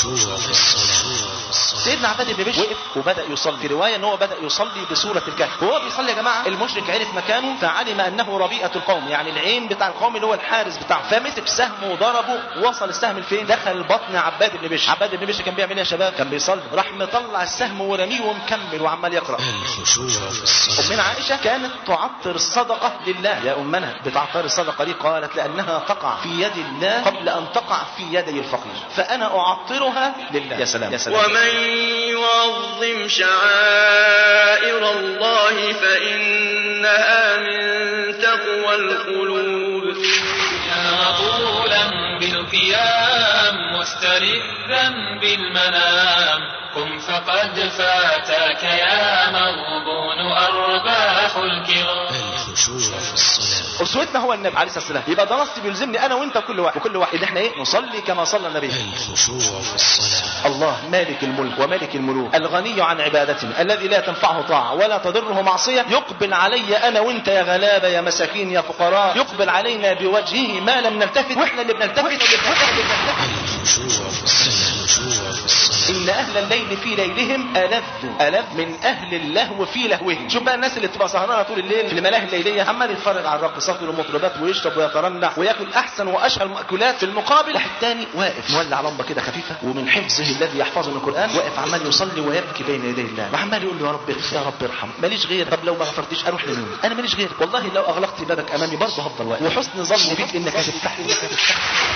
الخشوع في الصلاة سيدنا عباد بن بشر وقف وبدا يصلي في روايه ان هو بدا يصلي بسوره الكهف وهو بيصلي يا جماعه المشرك عرف مكانه فعلم انه ربيئه القوم يعني العين بتاع القوم اللي هو الحارس بتاعه فمسك سهم وضربه وصل السهم لفين دخل بطن عباد بن بشر عباد بن بشر كان بيعمل ايه يا شباب كان بيصلي راح مطلع السهم ورميه ومكمل وعمال يقرا الخشوع في الصلاة أمنا عائشة كانت تعطر الصدقة لله يا أمنا بتعطر الصدقة ليه قالت لأنها تقع في يد الله قبل أن تقع في يدي الفقير فأنا أعطرها لله يا سلام يا سلام ومن يعظم شعائر الله فإنها من تقوى القلوب يا طولا بالقيام مستردا بالمنام قم فقد فاتك يا مغبون أرباح الكرام الخشوع في الصلاة أسوتنا هو النبي عليه الصلاة والسلام يبقى ده نص بيلزمني أنا وأنت وكل واحد وكل واحد إن إحنا إيه نصلي كما صلى النبي الخشوع في الصلاة الله مالك الملك وملك الملوك الغني عن عبادتنا الذي لا تنفعه طاعة ولا تضره معصية يقبل علي أنا وأنت يا غلابة يا مساكين يا فقراء يقبل علينا بوجهه ما لم نلتفت وإحنا اللي بنلتفت وإحنا اللي بنلتفت الخشوع في الصلاة الخشوع في الصلاة إن أهل الليل في ليلهم ألذ ألذ من أهل اللهو في لهوهم شوف بقى الناس اللي بتبقى سهرانة طول الليل في الملاهي الليلية عمال يتفرج على الراقصات والمطربات ويشرب ويترنح وياكل أحسن وأشهى المأكولات في المقابل واحد تاني واقف مولع لمبة كده خفيفة ومن حفظه الذي يحفظه من القرآن واقف عمال يصلي ويبكي بين يدي الله وعمال يقول له يا رب اغفر يا رب ارحم ماليش غير طب لو ما غفرتيش أروح لمين أنا ماليش غير والله لو أغلقت بابك أمامي برضه هفضل واقف وحسن ظني بيك إنك هتفتح لي إنك هتفتح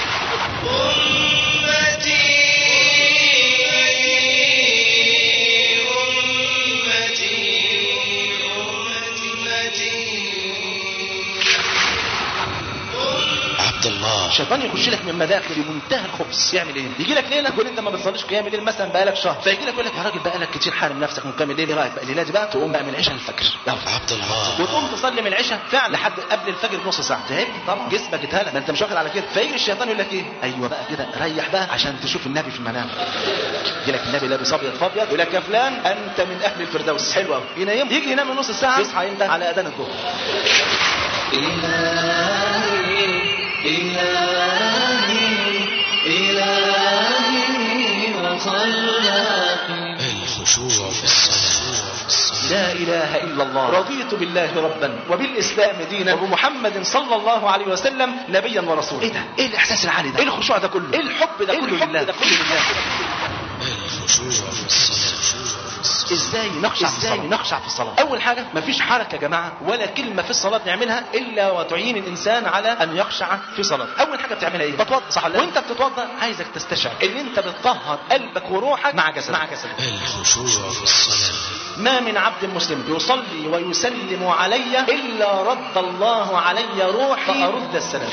عبد الله الشيطان يخش لك من مداخل بمنتهى الخبث يعمل ايه يجي لك ليله تقول انت ما بتصليش قيام الليل مثلا بقالك شهر فيجي لك يقول لك يا راجل بقالك كتير حارم نفسك من قيام الليل ايه رايك بقى الليله دي بقى تقوم بقى من العشاء للفجر يلا عبد الله وتقوم تصلي من العشاء فعلا لحد قبل الفجر بنص ساعه تعبت طبعا جسمك اتهلك ما انت مش واخد على كده فيجي الشيطان يقول لك ايه ايوه بقى كده ريح بقى عشان تشوف النبي في المنام يجي لك النبي لابس ابيض فابيض يقول لك يا فلان انت من اهل الفردوس حلو قوي ينام يجي ينام نص ساعه يصحى امتى على اذان الظهر الخشوع في الصلاة لا إله إلا الله رضيت بالله ربا وبالإسلام دينا وبمحمد صلى الله عليه وسلم نبيا ورسولا إيه ده؟ إيه الإحساس العالي ده؟ إيه الخشوع ده كله؟ إيه الحب ده كله لله؟ ده كله لله الخشوع في الصلاة ازاي نخشع في الصلاه نخشع في الصلاه اول حاجه مفيش حركه يا جماعه ولا كلمه في الصلاه بنعملها الا وتعين الانسان على ان يخشع في صلاته اول حاجه بتعملها ايه بتوضا صح ولا لا؟ وانت بتتوضا عايزك تستشعر ان انت بتطهر قلبك وروحك مع جسدك مع جسدك الخشوع في الصلاة ما من عبد مسلم يصلي ويسلم علي الا رد الله علي روحي فارد السلام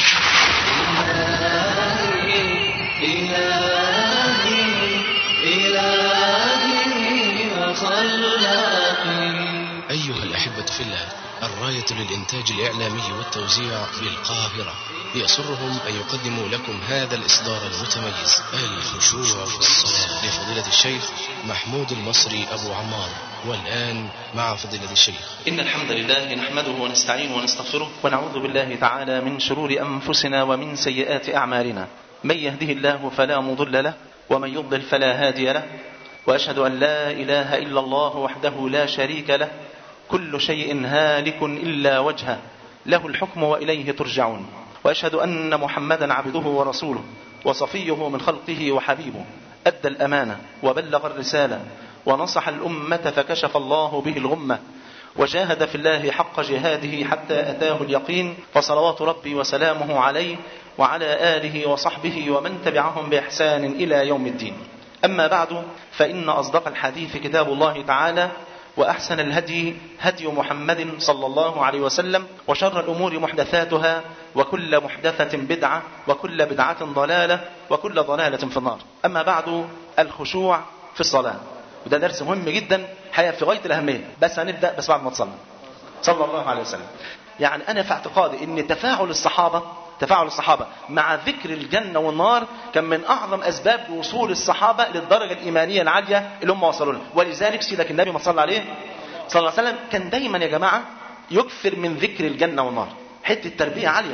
أيها الأحبة في الله الراية للإنتاج الإعلامي والتوزيع بالقاهرة يسرهم أن يقدموا لكم هذا الإصدار المتميز الخشوع في الصلاة لفضيلة الشيخ محمود المصري أبو عمار والآن مع فضيلة الشيخ إن الحمد لله نحمده ونستعينه ونستغفره ونعوذ بالله تعالى من شرور أنفسنا ومن سيئات أعمالنا من يهده الله فلا مضل له ومن يضلل فلا هادي له وأشهد أن لا إله إلا الله وحده لا شريك له كل شيء هالك إلا وجهه له الحكم وإليه ترجعون وأشهد أن محمدا عبده ورسوله وصفيه من خلقه وحبيبه أدى الأمانة وبلغ الرسالة ونصح الأمة فكشف الله به الغمة وجاهد في الله حق جهاده حتى أتاه اليقين فصلوات ربي وسلامه عليه وعلى آله وصحبه ومن تبعهم بإحسان إلى يوم الدين أما بعد فإن أصدق الحديث كتاب الله تعالى وأحسن الهدي هدي محمد صلى الله عليه وسلم وشر الأمور محدثاتها وكل محدثة بدعة وكل بدعة ضلالة وكل ضلالة في النار أما بعد الخشوع في الصلاة وده درس مهم جدا حقيقة في غاية الأهمية بس هنبدأ بس بعد ما تصلي صلى الله عليه وسلم يعني أنا في اعتقادي أن تفاعل الصحابة تفاعل الصحابة مع ذكر الجنة والنار كان من أعظم أسباب وصول الصحابة للدرجة الإيمانية العالية اللي هم وصلوا لها ولذلك سيدك النبي ما صلى عليه صلى الله عليه وسلم كان دايما يا جماعة يكثر من ذكر الجنة والنار حتة تربية عالية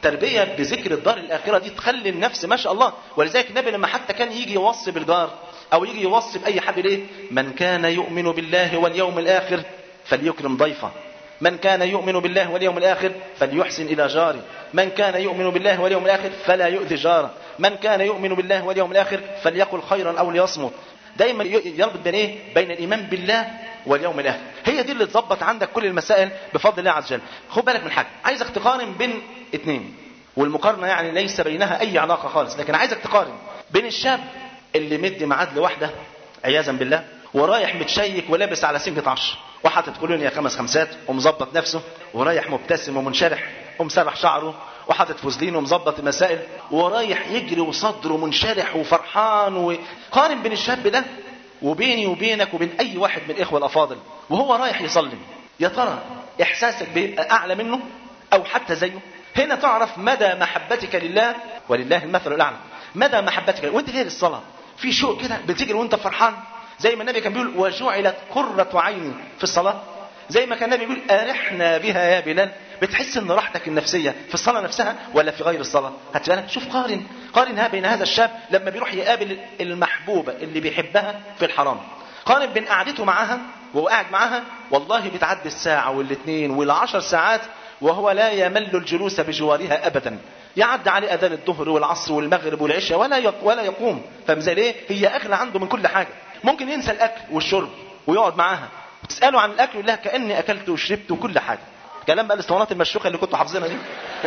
تربيه بذكر الدار الاخره دي تخلي النفس ما شاء الله ولذلك النبي لما حتى كان يجي يوصي بالجار او يجي يوصي باي حد ليه من كان يؤمن بالله واليوم الاخر فليكرم ضيفه من كان يؤمن بالله واليوم الآخر فليحسن إلى جاره من كان يؤمن بالله واليوم الآخر فلا يؤذي جاره من كان يؤمن بالله واليوم الآخر فليقل خيرا أو ليصمت دايما يربط بين ايه بين الايمان بالله واليوم الاخر هي دي اللي تظبط عندك كل المسائل بفضل الله عز وجل خد بالك من حاجه عايزك تقارن بين اتنين والمقارنه يعني ليس بينها اي علاقه خالص لكن عايزك تقارن بين الشاب اللي مدي ميعاد لواحده عياذا بالله ورايح متشيك ولابس على سنجة عشر وحاطط كولونيا خمس خمسات ومظبط نفسه ورايح مبتسم ومنشرح ومسرح شعره وحاطط فوزلين ومظبط المسائل ورايح يجري وصدره منشرح وفرحان وقارن بين الشاب ده وبيني وبينك وبين اي واحد من الاخوه الافاضل وهو رايح يصلي يا ترى احساسك بيبقى اعلى منه او حتى زيه هنا تعرف مدى محبتك لله ولله المثل الاعلى مدى محبتك وانت جاي للصلاه في شوق كده بتجري وانت فرحان زي ما النبي كان بيقول وجعلت قرة عيني في الصلاة زي ما كان النبي بيقول أرحنا بها يا بلال بتحس ان راحتك النفسية في الصلاة نفسها ولا في غير الصلاة هات بالك شوف قارن قارن بين هذا الشاب لما بيروح يقابل المحبوبة اللي بيحبها في الحرام قارن بين قعدته معاها وهو قاعد معاها والله بتعدي الساعة والاثنين والعشر ساعات وهو لا يمل الجلوس بجوارها ابدا يعد عليه اذان الظهر والعصر والمغرب والعشاء ولا ولا يقوم فمثال ايه هي اغلى عنده من كل حاجه ممكن ينسى الاكل والشرب ويقعد معاها تساله عن الاكل يقول لها كاني اكلت وشربت وكل حاجه كلام بقى الاسطوانات المشوخه اللي كنتوا حافظينها دي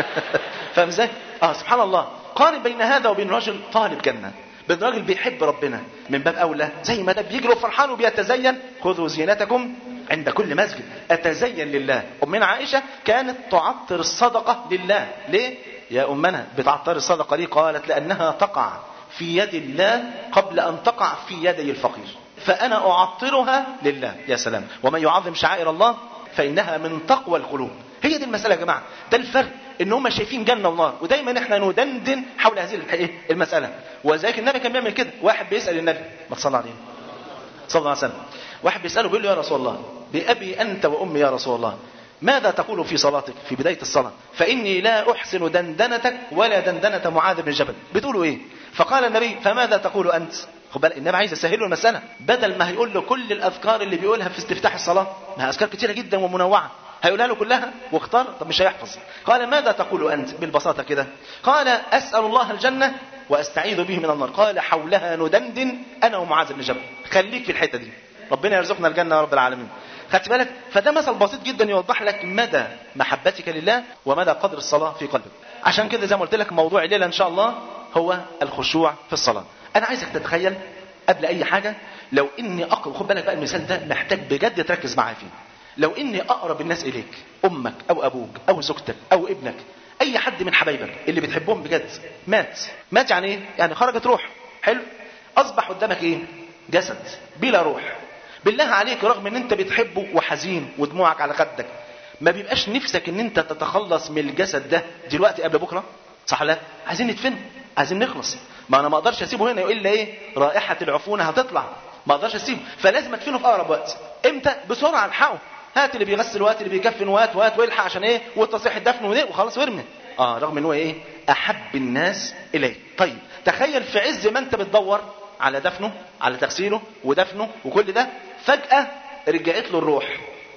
فاهم ازاي اه سبحان الله قارن بين هذا وبين رجل طالب جنه بين راجل بيحب ربنا من باب اولى زي ما ده بيجري وفرحان وبيتزين خذوا زينتكم عند كل مسجد اتزين لله امنا عائشه كانت تعطر الصدقه لله ليه يا امنا بتعطر الصدقه ليه قالت لانها تقع في يد الله قبل ان تقع في يدي الفقير فانا اعطرها لله يا سلام ومن يعظم شعائر الله فانها من تقوى القلوب هي دي المساله يا جماعه ده الفرق ان هم شايفين جنه ونار ودايما احنا ندندن حول هذه المساله وذلك النبي كان بيعمل كده واحد بيسال النبي ما تصلى عليه صلى الله عليه وسلم واحد بيساله بيقول له يا رسول الله بابي انت وامي يا رسول الله ماذا تقول في صلاتك في بدايه الصلاه فاني لا احسن دندنتك ولا دندنه معاذ بن جبل بتقولوا ايه فقال النبي فماذا تقول انت خد بالك النبي عايز يسهل له المساله بدل ما هيقول له كل الاذكار اللي بيقولها في استفتاح الصلاه ما اذكار كتيره جدا ومنوعه هيقولها له كلها واختار طب مش هيحفظ قال ماذا تقول انت بالبساطه كده قال اسال الله الجنه واستعيذ به من النار قال حولها ندندن انا ومعاذ بن جبل خليك في الحته دي ربنا يرزقنا الجنه يا رب العالمين خدت بالك فده مثل بسيط جدا يوضح لك مدى محبتك لله ومدى قدر الصلاه في قلبك عشان كده زي ما قلت لك موضوع الليله ان شاء الله هو الخشوع في الصلاه انا عايزك تتخيل قبل اي حاجه لو اني اقرب خد بالك بقى المثال ده محتاج بجد تركز معايا فيه لو اني اقرب الناس اليك امك او ابوك او زوجتك او ابنك اي حد من حبايبك اللي بتحبهم بجد مات مات يعني ايه يعني خرجت روح حلو اصبح قدامك ايه جسد بلا روح بالله عليك رغم ان انت بتحبه وحزين ودموعك على خدك ما بيبقاش نفسك ان انت تتخلص من الجسد ده دلوقتي قبل بكره صح لا عايزين ندفنه عايزين نخلص ما انا ما اقدرش اسيبه هنا الا ايه رائحه العفونه هتطلع ما اقدرش اسيبه فلازم ادفنه في اقرب وقت امتى بسرعه الحقه هات اللي بيغسل وهات اللي بيكفن وهات وهات والحق عشان ايه والتصريح الدفن وخلاص وارمي اه رغم ان هو ايه احب الناس اليه طيب تخيل في عز ما انت بتدور على دفنه على تغسيله ودفنه وكل ده فجاه رجعت له الروح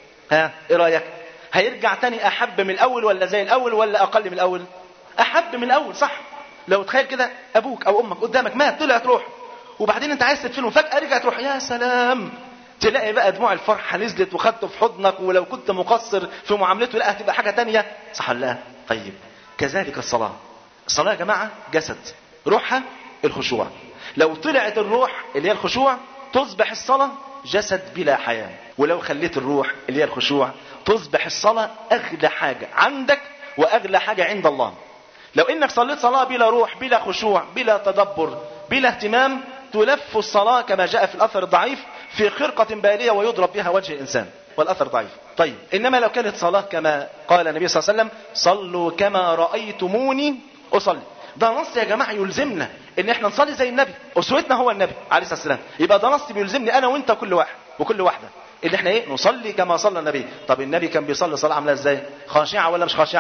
ها ايه رايك هيرجع تاني احب من الاول ولا زي الاول ولا اقل من الاول احب من الاول صح لو تخيل كده ابوك او امك قدامك مات طلعت روح وبعدين انت عايز تدفنه فجاه رجعت روح يا سلام تلاقي بقى دموع الفرحه نزلت وخدته في حضنك ولو كنت مقصر في معاملته لا هتبقى حاجه تانية صح ولا لا طيب كذلك الصلاه الصلاه يا جماعه جسد روحها الخشوع لو طلعت الروح اللي هي الخشوع تصبح الصلاه جسد بلا حياه ولو خليت الروح اللي هي الخشوع تصبح الصلاه اغلى حاجه عندك واغلى حاجه عند الله لو انك صليت صلاه بلا روح بلا خشوع بلا تدبر بلا اهتمام تلف الصلاه كما جاء في الاثر الضعيف في خرقه باليه ويضرب بها وجه الانسان والاثر ضعيف طيب انما لو كانت صلاه كما قال النبي صلى الله عليه وسلم صلوا كما رايتموني اصلي ده نص يا جماعه يلزمنا ان احنا نصلي زي النبي اسوتنا هو النبي عليه الصلاه والسلام يبقى ده نص بيلزمني انا وانت كل واحد وكل واحده ان احنا ايه نصلي كما صلى النبي طب النبي كان بيصلي صلاه عامله ازاي خاشعه ولا مش خاشعه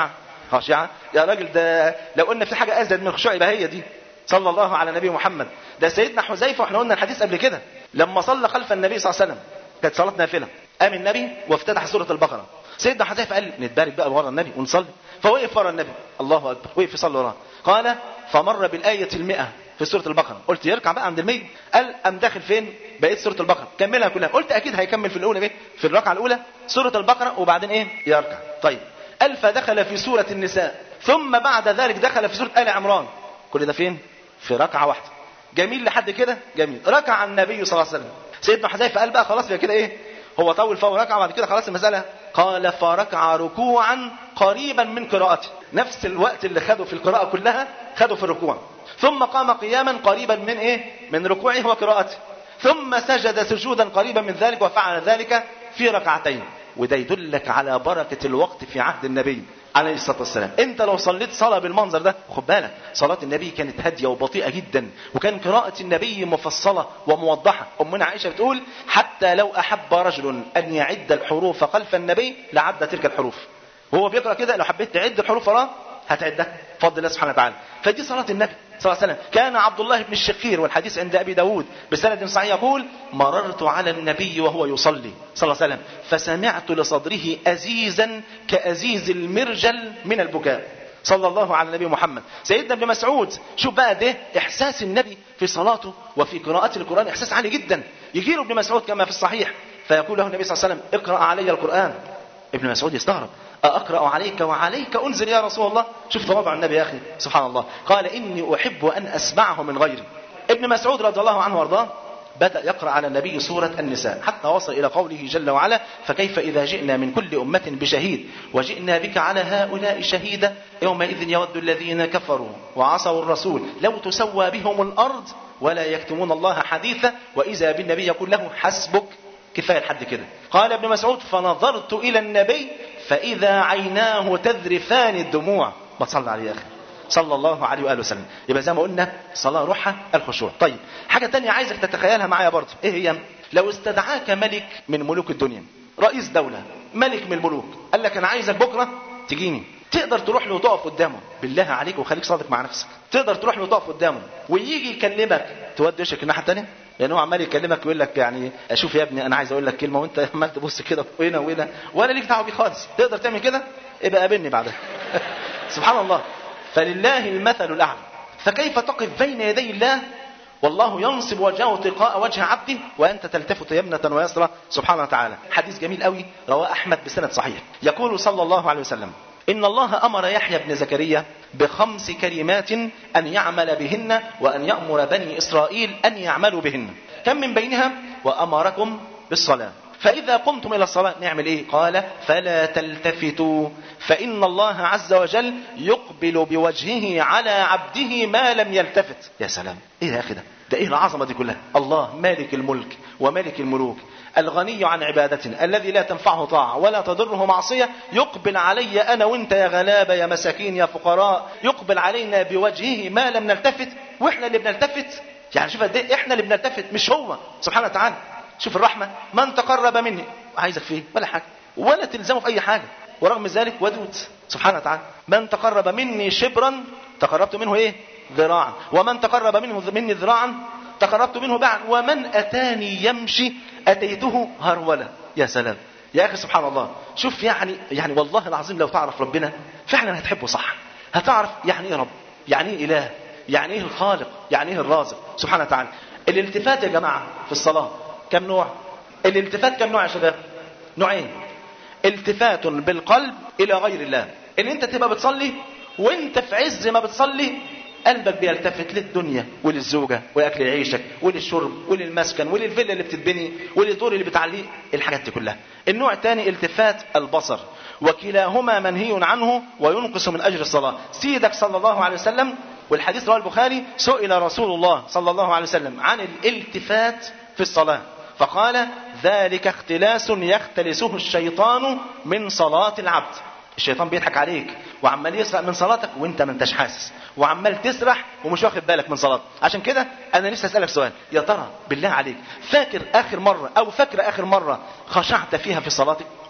خاشعة يا راجل ده لو قلنا في حاجة أزيد من الخشوع يبقى هي دي صلى الله على نبي محمد ده سيدنا حذيفة واحنا قلنا الحديث قبل كده لما صلى خلف النبي صلى الله عليه وسلم كانت صلاة نافلة قام النبي وافتتح سورة البقرة سيدنا حذيفة قال نتبارك بقى ورا النبي ونصلي فوقف ورا النبي الله أكبر وقف يصلي وراه قال فمر بالآية المئة في سورة البقرة قلت يركع بقى عند المية قال أم داخل فين بقيت سورة البقرة كملها كلها قلت أكيد هيكمل في الأولى بيه في الركعة الأولى سورة البقرة وبعدين إيه يركع طيب قال فدخل في سورة النساء ثم بعد ذلك دخل في سورة آل عمران كل ده فين في ركعة واحدة جميل لحد كده جميل ركع النبي صلى الله عليه وسلم سيدنا حذيفة قال بقى خلاص يبقى كده ايه هو طول فوق ركعة بعد كده خلاص المسألة قال فركع ركوعا قريبا من قراءته نفس الوقت اللي خده في القراءة كلها خده في الركوع ثم قام قياما قريبا من ايه من ركوعه وقراءته ثم سجد سجودا قريبا من ذلك وفعل ذلك في ركعتين وده يدلك على بركة الوقت في عهد النبي عليه الصلاة والسلام انت لو صليت صلاة بالمنظر ده خد بالك صلاة النبي كانت هادية وبطيئة جدا وكان قراءة النبي مفصلة وموضحة أمنا عائشة بتقول حتى لو أحب رجل أن يعد الحروف خلف النبي لعد تلك الحروف وهو بيقرأ كده لو حبيت تعد الحروف وراه هتعدها بفضل الله سبحانه وتعالى فدي صلاة النبي صلى الله عليه وسلم كان عبد الله بن الشقير والحديث عند أبي داود بسند صحيح يقول مررت على النبي وهو يصلي صلى الله عليه وسلم فسمعت لصدره أزيزا كأزيز المرجل من البكاء صلى الله على النبي محمد سيدنا ابن مسعود شوف بقى ده إحساس النبي في صلاته وفي قراءة القرآن إحساس عالي جدا يجي له ابن مسعود كما في الصحيح فيقول له النبي صلى الله عليه وسلم اقرأ علي القرآن ابن مسعود يستغرب أقرأ عليك وعليك أنزل يا رسول الله شوف تواضع النبي يا أخي سبحان الله قال إني أحب أن أسمعه من غيري ابن مسعود رضي الله عنه وارضاه بدأ يقرأ على النبي سورة النساء حتى وصل إلى قوله جل وعلا فكيف إذا جئنا من كل أمة بشهيد وجئنا بك على هؤلاء شهيدا يومئذ يود الذين كفروا وعصوا الرسول لو تسوى بهم الأرض ولا يكتمون الله حديثا وإذا بالنبي يقول له حسبك كفاية لحد كده قال ابن مسعود فنظرت إلى النبي فإذا عيناه تذرفان الدموع ما تصلى عليه يا أخي صلى الله عليه وآله وسلم يبقى زي ما قلنا صلاة روحها الخشوع طيب حاجة تانية عايزك تتخيلها معايا برضه ايه هي لو استدعاك ملك من ملوك الدنيا رئيس دولة ملك من الملوك قال لك انا عايزك بكرة تجيني تقدر تروح له وتقف قدامه بالله عليك وخليك صادق مع نفسك تقدر تروح له وتقف قدامه ويجي يكلمك تودي وشك الناحيه الثانيه لان هو عمال يكلمك ويقول لك يعني اشوف يا ابني انا عايز اقول لك كلمه وانت عمال تبص كده وهنا وهنا ولا ليك دعوه بيه خالص تقدر تعمل كده ابقى قابلني بعدها سبحان الله فلله المثل الاعلى فكيف تقف بين يدي الله والله ينصب وجهه تلقاء وجه عبده وانت تلتفت يمنة ويسرى سبحانه وتعالى حديث جميل قوي رواه احمد بسند صحيح يقول صلى الله عليه وسلم إن الله أمر يحيى بن زكريا بخمس كلمات أن يعمل بهن وأن يأمر بني إسرائيل أن يعملوا بهن كم من بينها وأمركم بالصلاة فإذا قمتم إلى الصلاة نعمل إيه قال فلا تلتفتوا فإن الله عز وجل يقبل بوجهه على عبده ما لم يلتفت يا سلام إيه يا أخي ده ده إيه العظمة دي كلها الله مالك الملك وملك الملوك الغني عن عبادتنا الذي لا تنفعه طاعة ولا تضره معصية يقبل علي أنا وانت يا غلابة يا مساكين يا فقراء يقبل علينا بوجهه ما لم نلتفت واحنا اللي بنلتفت يعني شوف قد ايه احنا اللي بنلتفت مش هو سبحانه وتعالى شوف الرحمة من تقرب مني عايزك فيه ولا حاجة ولا تلزمه في أي حاجة ورغم ذلك ودود سبحانه وتعالى من تقرب مني شبرا تقربت منه ايه ذراعا ومن تقرب منه مني ذراعا تقربت منه بعد ومن أتاني يمشي أتيته هرولة يا سلام يا أخي سبحان الله شوف يعني يعني والله العظيم لو تعرف ربنا فعلا هتحبه صح هتعرف يعني ايه رب يعني ايه إله يعني ايه الخالق يعني ايه الرازق سبحانه وتعالى الالتفات يا جماعة في الصلاة كم نوع الالتفات كم نوع يا شباب نوعين التفات بالقلب إلى غير الله ان انت تبقى بتصلي وانت في عز ما بتصلي قلبك بيلتفت للدنيا وللزوجة ولأكل عيشك وللشرب وللمسكن وللفيلا اللي بتتبني وللدور اللي بتعليه الحاجات دي كلها النوع الثاني التفات البصر وكلاهما منهي عنه وينقص من أجر الصلاة سيدك صلى الله عليه وسلم والحديث رواه البخاري سئل رسول الله صلى الله عليه وسلم عن الالتفات في الصلاة فقال ذلك اختلاس يختلسه الشيطان من صلاة العبد الشيطان بيضحك عليك وعمال يسرق من صلاتك وانت ما انتش حاسس وعمال تسرح ومش واخد بالك من صلاتك عشان كده انا نفسي اسالك سؤال يا ترى بالله عليك فاكر اخر مره او فاكره اخر مره خشعت فيها في صلاتك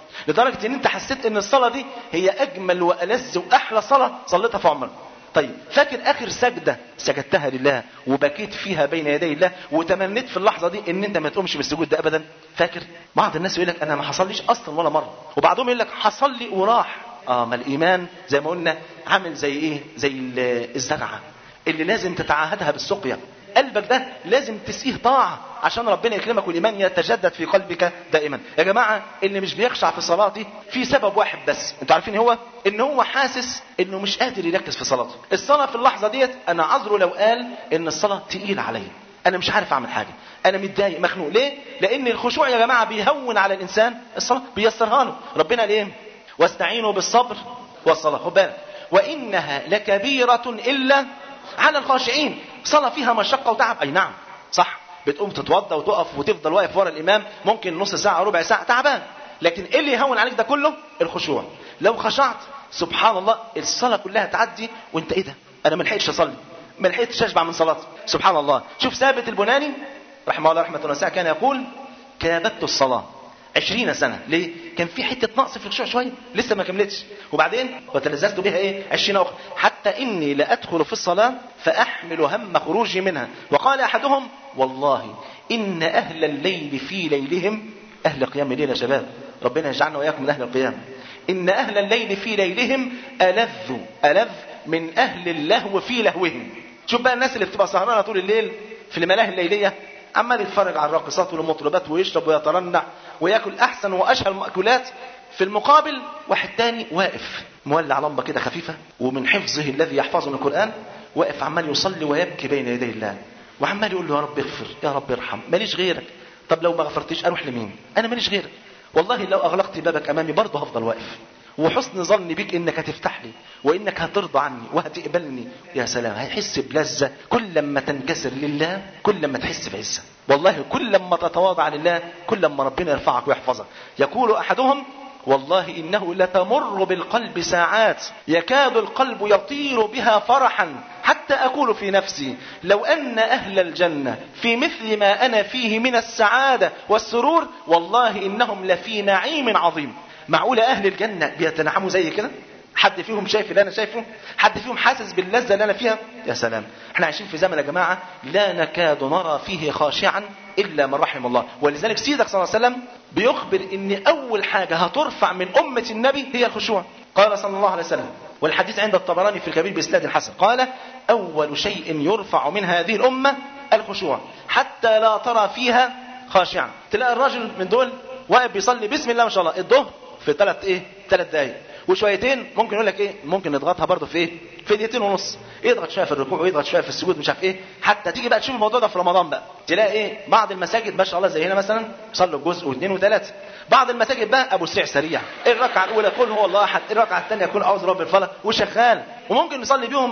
لدرجه ان انت حسيت ان الصلاه دي هي اجمل والذ واحلى صلاه صليتها في عمرك طيب فاكر اخر سجده سجدتها لله وبكيت فيها بين يدي الله وتمنيت في اللحظه دي ان انت ما تقومش بالسجود ده ابدا فاكر بعض الناس يقول لك انا ما حصليش اصلا ولا مره وبعضهم يقول لك حصل لي وراح اه ما الايمان زي ما قلنا عامل زي ايه زي ال- الزرعه اللي لازم تتعاهدها بالسقيا قلبك ده لازم تسقيه طاعة عشان ربنا يكرمك والإيمان يتجدد في قلبك دائما يا جماعة اللي مش بيخشع في صلاته في سبب واحد بس انتوا عارفين هو ان هو حاسس انه مش قادر يركز في صلاته الصلاة في اللحظة ديت انا عذره لو قال ان الصلاة تقيلة عليا انا مش عارف اعمل حاجة انا متضايق مخنوق ليه لان الخشوع يا جماعة بيهون على الانسان الصلاة بيسرها له ربنا ليه واستعينوا بالصبر والصلاة خد بالك وانها لكبيرة الا على الخاشعين صلاة فيها مشقة وتعب أي نعم صح بتقوم تتوضى وتقف وتفضل واقف ورا الإمام ممكن نص ساعة ربع ساعة تعبان لكن ايه اللي يهون عليك ده كله الخشوع لو خشعت سبحان الله الصلاة كلها تعدي وانت ايه ده انا ما لحقتش اصلي ما لحقتش اشبع من صلاتي سبحان الله شوف ثابت البناني رحمه الله رحمة واسعة كان يقول كابدت الصلاة عشرين سنة ليه؟ كان في حتة نقص في الخشوع شوية لسه ما كملتش وبعدين وتلذذت بها ايه؟ عشرين أخرى حتى إني لأدخل في الصلاة فأحمل هم خروجي منها وقال أحدهم والله إن أهل الليل في ليلهم أهل قيام الليل يا شباب ربنا يجعلنا وإياكم من أهل القيام إن أهل الليل في ليلهم ألذ ألذ من أهل اللهو في لهوهم شوف بقى الناس اللي بتبقى سهرانة طول الليل في الملاهي الليلية عمال يتفرج على الراقصات والمطربات ويشرب ويترنع وياكل احسن واشهى المأكولات في المقابل واحد تاني واقف مولع لمبه كده خفيفه ومن حفظه الذي يحفظه من القران واقف عمال يصلي ويبكي بين يدي الله وعمال يقول له يا رب اغفر يا رب ارحم ماليش غيرك طب لو ما غفرتيش اروح لمين انا ماليش غيرك والله لو اغلقت بابك امامي برضه هفضل واقف وحسن ظني بيك انك هتفتح لي وانك هترضى عني وهتقبلني يا سلام هيحس بلذة كل لما تنكسر لله كل لما تحس بعزة والله كل لما تتواضع لله كل لما ربنا يرفعك ويحفظك يقول احدهم والله انه لتمر بالقلب ساعات يكاد القلب يطير بها فرحا حتى اقول في نفسي لو ان اهل الجنه في مثل ما انا فيه من السعاده والسرور والله انهم لفي نعيم عظيم معقولة أهل الجنة بيتنعموا زي كده حد فيهم شايف اللي أنا شايفه حد فيهم حاسس باللذة اللي أنا فيها يا سلام احنا عايشين في زمن يا جماعة لا نكاد نرى فيه خاشعا إلا من رحم الله ولذلك سيدك صلى الله عليه وسلم بيخبر ان أول حاجة هترفع من أمة النبي هي الخشوع قال صلى الله عليه وسلم والحديث عند الطبراني في الكبير بإسناد حسن قال أول شيء يرفع من هذه الأمة الخشوع حتى لا ترى فيها خاشعا تلاقي الراجل من دول واقف بيصلي بسم الله ما شاء الله الظهر في ثلاث ايه ثلاث دقايق وشويتين ممكن يقول لك ايه ممكن نضغطها برضه في ايه في دقيقتين ونص يضغط شويه في الركوع ويضغط شويه في السجود مش عارف ايه حتى تيجي بقى تشوف الموضوع ده في رمضان بقى تلاقي ايه بعض المساجد ما شاء الله زي هنا مثلا صلوا جزء واثنين وثلاثه بعض المساجد بقى ابو سريع سريع الركعه الاولى قل هو الله احد الركعه الثانيه قل اعوذ برب الفلق وشغال وممكن نصلي بيهم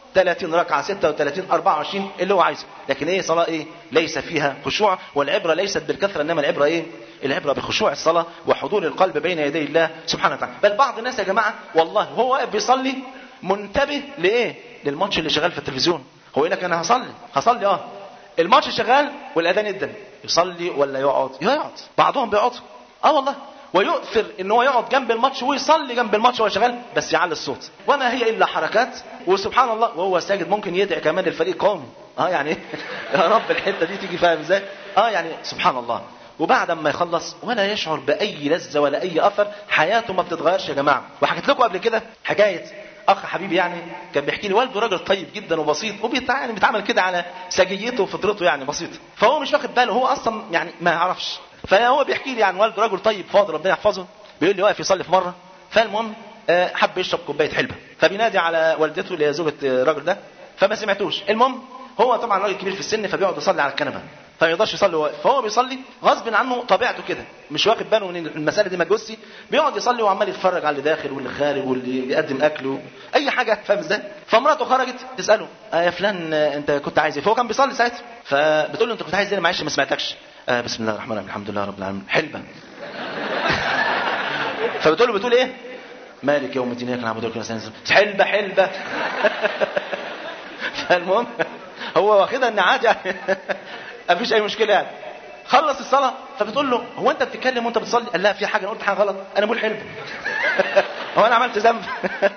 30 ركعة 36 24 اللي هو عايزه لكن ايه صلاة ايه ليس فيها خشوع والعبرة ليست بالكثرة انما العبرة ايه العبرة بخشوع الصلاة وحضور القلب بين يدي الله سبحانه وتعالى بل بعض الناس يا جماعة والله هو واقف بيصلي منتبه لايه للماتش اللي شغال في التلفزيون هو يقول لك انا هصلي هصلي اه الماتش شغال والاذان يدن يصلي ولا يقعد يقعد بعضهم بيقعد اه والله ويؤثر ان هو يقعد جنب الماتش ويصلي جنب الماتش وهو شغال بس يعلي الصوت وما هي الا حركات وسبحان الله وهو ساجد ممكن يدعي كمان الفريق قومي اه يعني يا رب الحته دي تيجي فاهم ازاي اه يعني سبحان الله وبعد ما يخلص ولا يشعر باي لذه ولا اي اثر حياته ما بتتغيرش يا جماعه وحكيت لكم قبل كده حكايه اخ حبيبي يعني كان بيحكي لي والده راجل طيب جدا وبسيط وبيتعامل بيتعامل كده على سجيته وفطرته يعني بسيطه فهو مش واخد باله هو اصلا يعني ما يعرفش فهو بيحكي لي عن والده رجل طيب فاضل ربنا يحفظه بيقول لي واقف يصلي في مره فالمهم آه، حب يشرب كوبايه حلبه فبينادي على والدته اللي هي زوجة الراجل ده فما سمعتوش المهم هو طبعا راجل كبير في السن فبيقعد يصلي على الكنبه فما يقدرش يصلي واقف فهو بيصلي غصب عنه طبيعته كده مش واخد باله من المساله دي مجوسي بيقعد يصلي وعمال يتفرج على اللي داخل واللي خارج واللي بيقدم اكله اي حاجه فاهم ازاي فمراته خرجت تساله آه يا فلان آه انت كنت عايز ايه فهو كان بيصلي ساعتها فبتقول له انت كنت عايز ايه أنا معلش ما سمعتكش آه بسم الله الرحمن الرحيم الحمد لله رب العالمين حلبه فبتقول له بتقول ايه مالك يوم الدين اياك نعبد واياك نستعين حلبه حلبه فالمهم هو واخدها ان عادي يعني مفيش اي مشكله يعني خلص الصلاه فبتقول له هو انت بتتكلم وانت بتصلي قال لا في حاجه انا قلت حاجه غلط انا بقول حلم هو انا عملت ذنب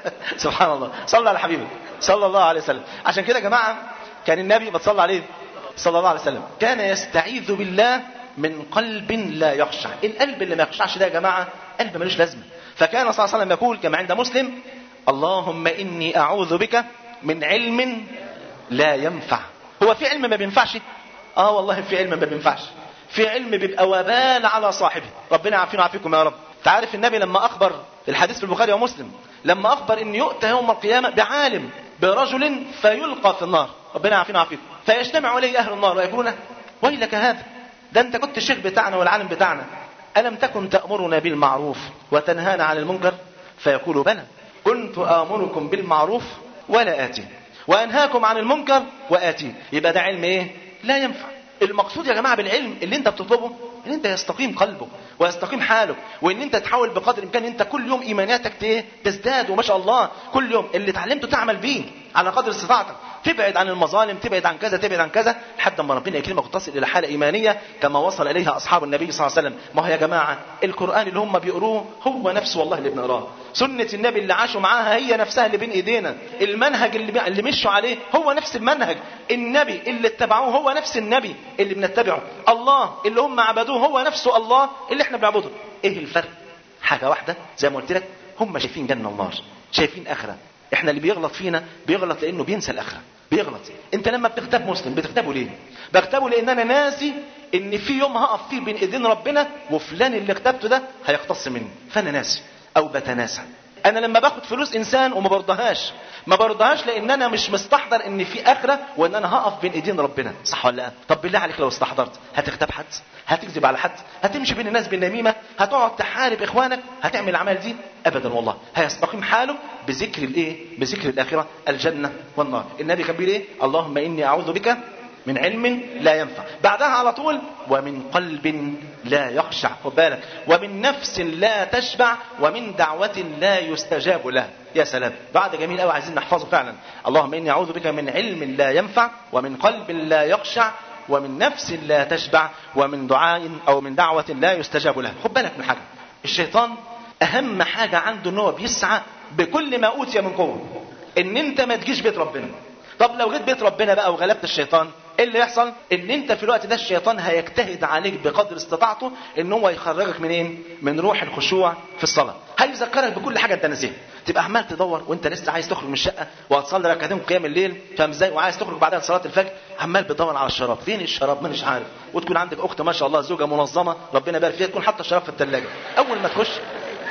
سبحان الله صلى على حبيبي صلى الله عليه وسلم عشان كده يا جماعه كان النبي بتصلى عليه صلى الله عليه وسلم كان يستعيذ بالله من قلب لا يخشع القلب اللي ما يخشعش ده يا جماعه قلب ملوش لازمه فكان صلى الله عليه وسلم يقول كما عند مسلم اللهم اني اعوذ بك من علم لا ينفع هو في علم ما بينفعش اه والله في علم ما بينفعش في علم بيبقى وبال على صاحبه ربنا يعافينا ويعافيكم يا رب تعرف النبي لما اخبر الحديث في البخاري ومسلم لما اخبر ان يؤتى يوم القيامه بعالم برجل فيلقى في النار ربنا يعافينا ويعافيكم فيجتمع اليه اهل النار ويقولون ويلك هذا ده انت كنت الشيخ بتاعنا والعالم بتاعنا الم تكن تامرنا بالمعروف وتنهانا عن المنكر فيقول بلى كنت امركم بالمعروف ولا اتي وانهاكم عن المنكر واتي يبقى ده علم ايه لا ينفع المقصود يا جماعه بالعلم اللي انت بتطلبه ان انت يستقيم قلبك ويستقيم حالك وان انت تحاول بقدر الامكان انت كل يوم ايمانياتك ايه تزداد وما شاء الله كل يوم اللي اتعلمته تعمل بيه على قدر استطاعتك تبعد عن المظالم تبعد عن كذا تبعد عن كذا لحد ما ربنا يكرمك وتصل الى حاله ايمانيه كما وصل اليها اصحاب النبي صلى الله عليه وسلم ما هو يا جماعه القران اللي هم بيقروه هو نفسه والله اللي بنقراه سنه النبي اللي عاشوا معاها هي نفسها اللي بين ايدينا المنهج اللي بي... اللي مشوا عليه هو نفس المنهج النبي اللي اتبعوه هو نفس النبي اللي بنتبعه الله اللي هم عبدوه هو نفسه الله اللي احنا بنعبده ايه الفرق حاجه واحده زي ما قلت لك هم شايفين جنه ونار شايفين اخره احنا اللي بيغلط فينا بيغلط لانه بينسى الاخره بيغلط انت لما بتغتاب مسلم بتغتابه ليه بغتابه لان انا ناسي ان في يوم هقف فيه بين ايدين ربنا وفلان اللي اغتبته ده هيقتص مني فانا ناسي او بتناسى انا لما باخد فلوس انسان وما برضهاش ما برضهاش لان انا مش مستحضر ان في اخره وان انا هقف بين ايدين ربنا صح ولا لا طب بالله عليك لو استحضرت هتغتاب حد هتكذب على حد هتمشي بين الناس بالنميمه هتقعد تحارب اخوانك هتعمل الاعمال دي ابدا والله هيستقيم حاله بذكر الايه بذكر الاخره الجنه والنار النبي كان بيقول ايه اللهم اني اعوذ بك من علم لا ينفع بعدها على طول ومن قلب لا يخشع خد بالك ومن نفس لا تشبع ومن دعوة لا يستجاب لها يا سلام بعد جميل قوي عايزين نحفظه فعلا اللهم اني اعوذ بك من علم لا ينفع ومن قلب لا يخشع ومن نفس لا تشبع ومن دعاء او من دعوة لا يستجاب لها خد بالك من حاجة الشيطان اهم حاجة عنده ان هو بيسعى بكل ما اوتي من قوة ان انت ما تجيش بيت ربنا طب لو جيت بيت ربنا بقى وغلبت الشيطان ايه اللي يحصل ان انت في الوقت ده الشيطان هيجتهد عليك بقدر استطاعته ان هو يخرجك منين من روح الخشوع في الصلاه هيذكرك بكل حاجه انت ناسيها تبقى عمال تدور وانت لسه عايز تخرج من الشقه وهتصلي ركعتين قيام الليل فاهم ازاي وعايز تخرج بعدها صلاه الفجر عمال بتدور على الشراب فين الشراب مانيش عارف وتكون عندك اخت ما شاء الله زوجه منظمه ربنا يبارك فيها تكون حاطه الشراب في الثلاجه اول ما تخش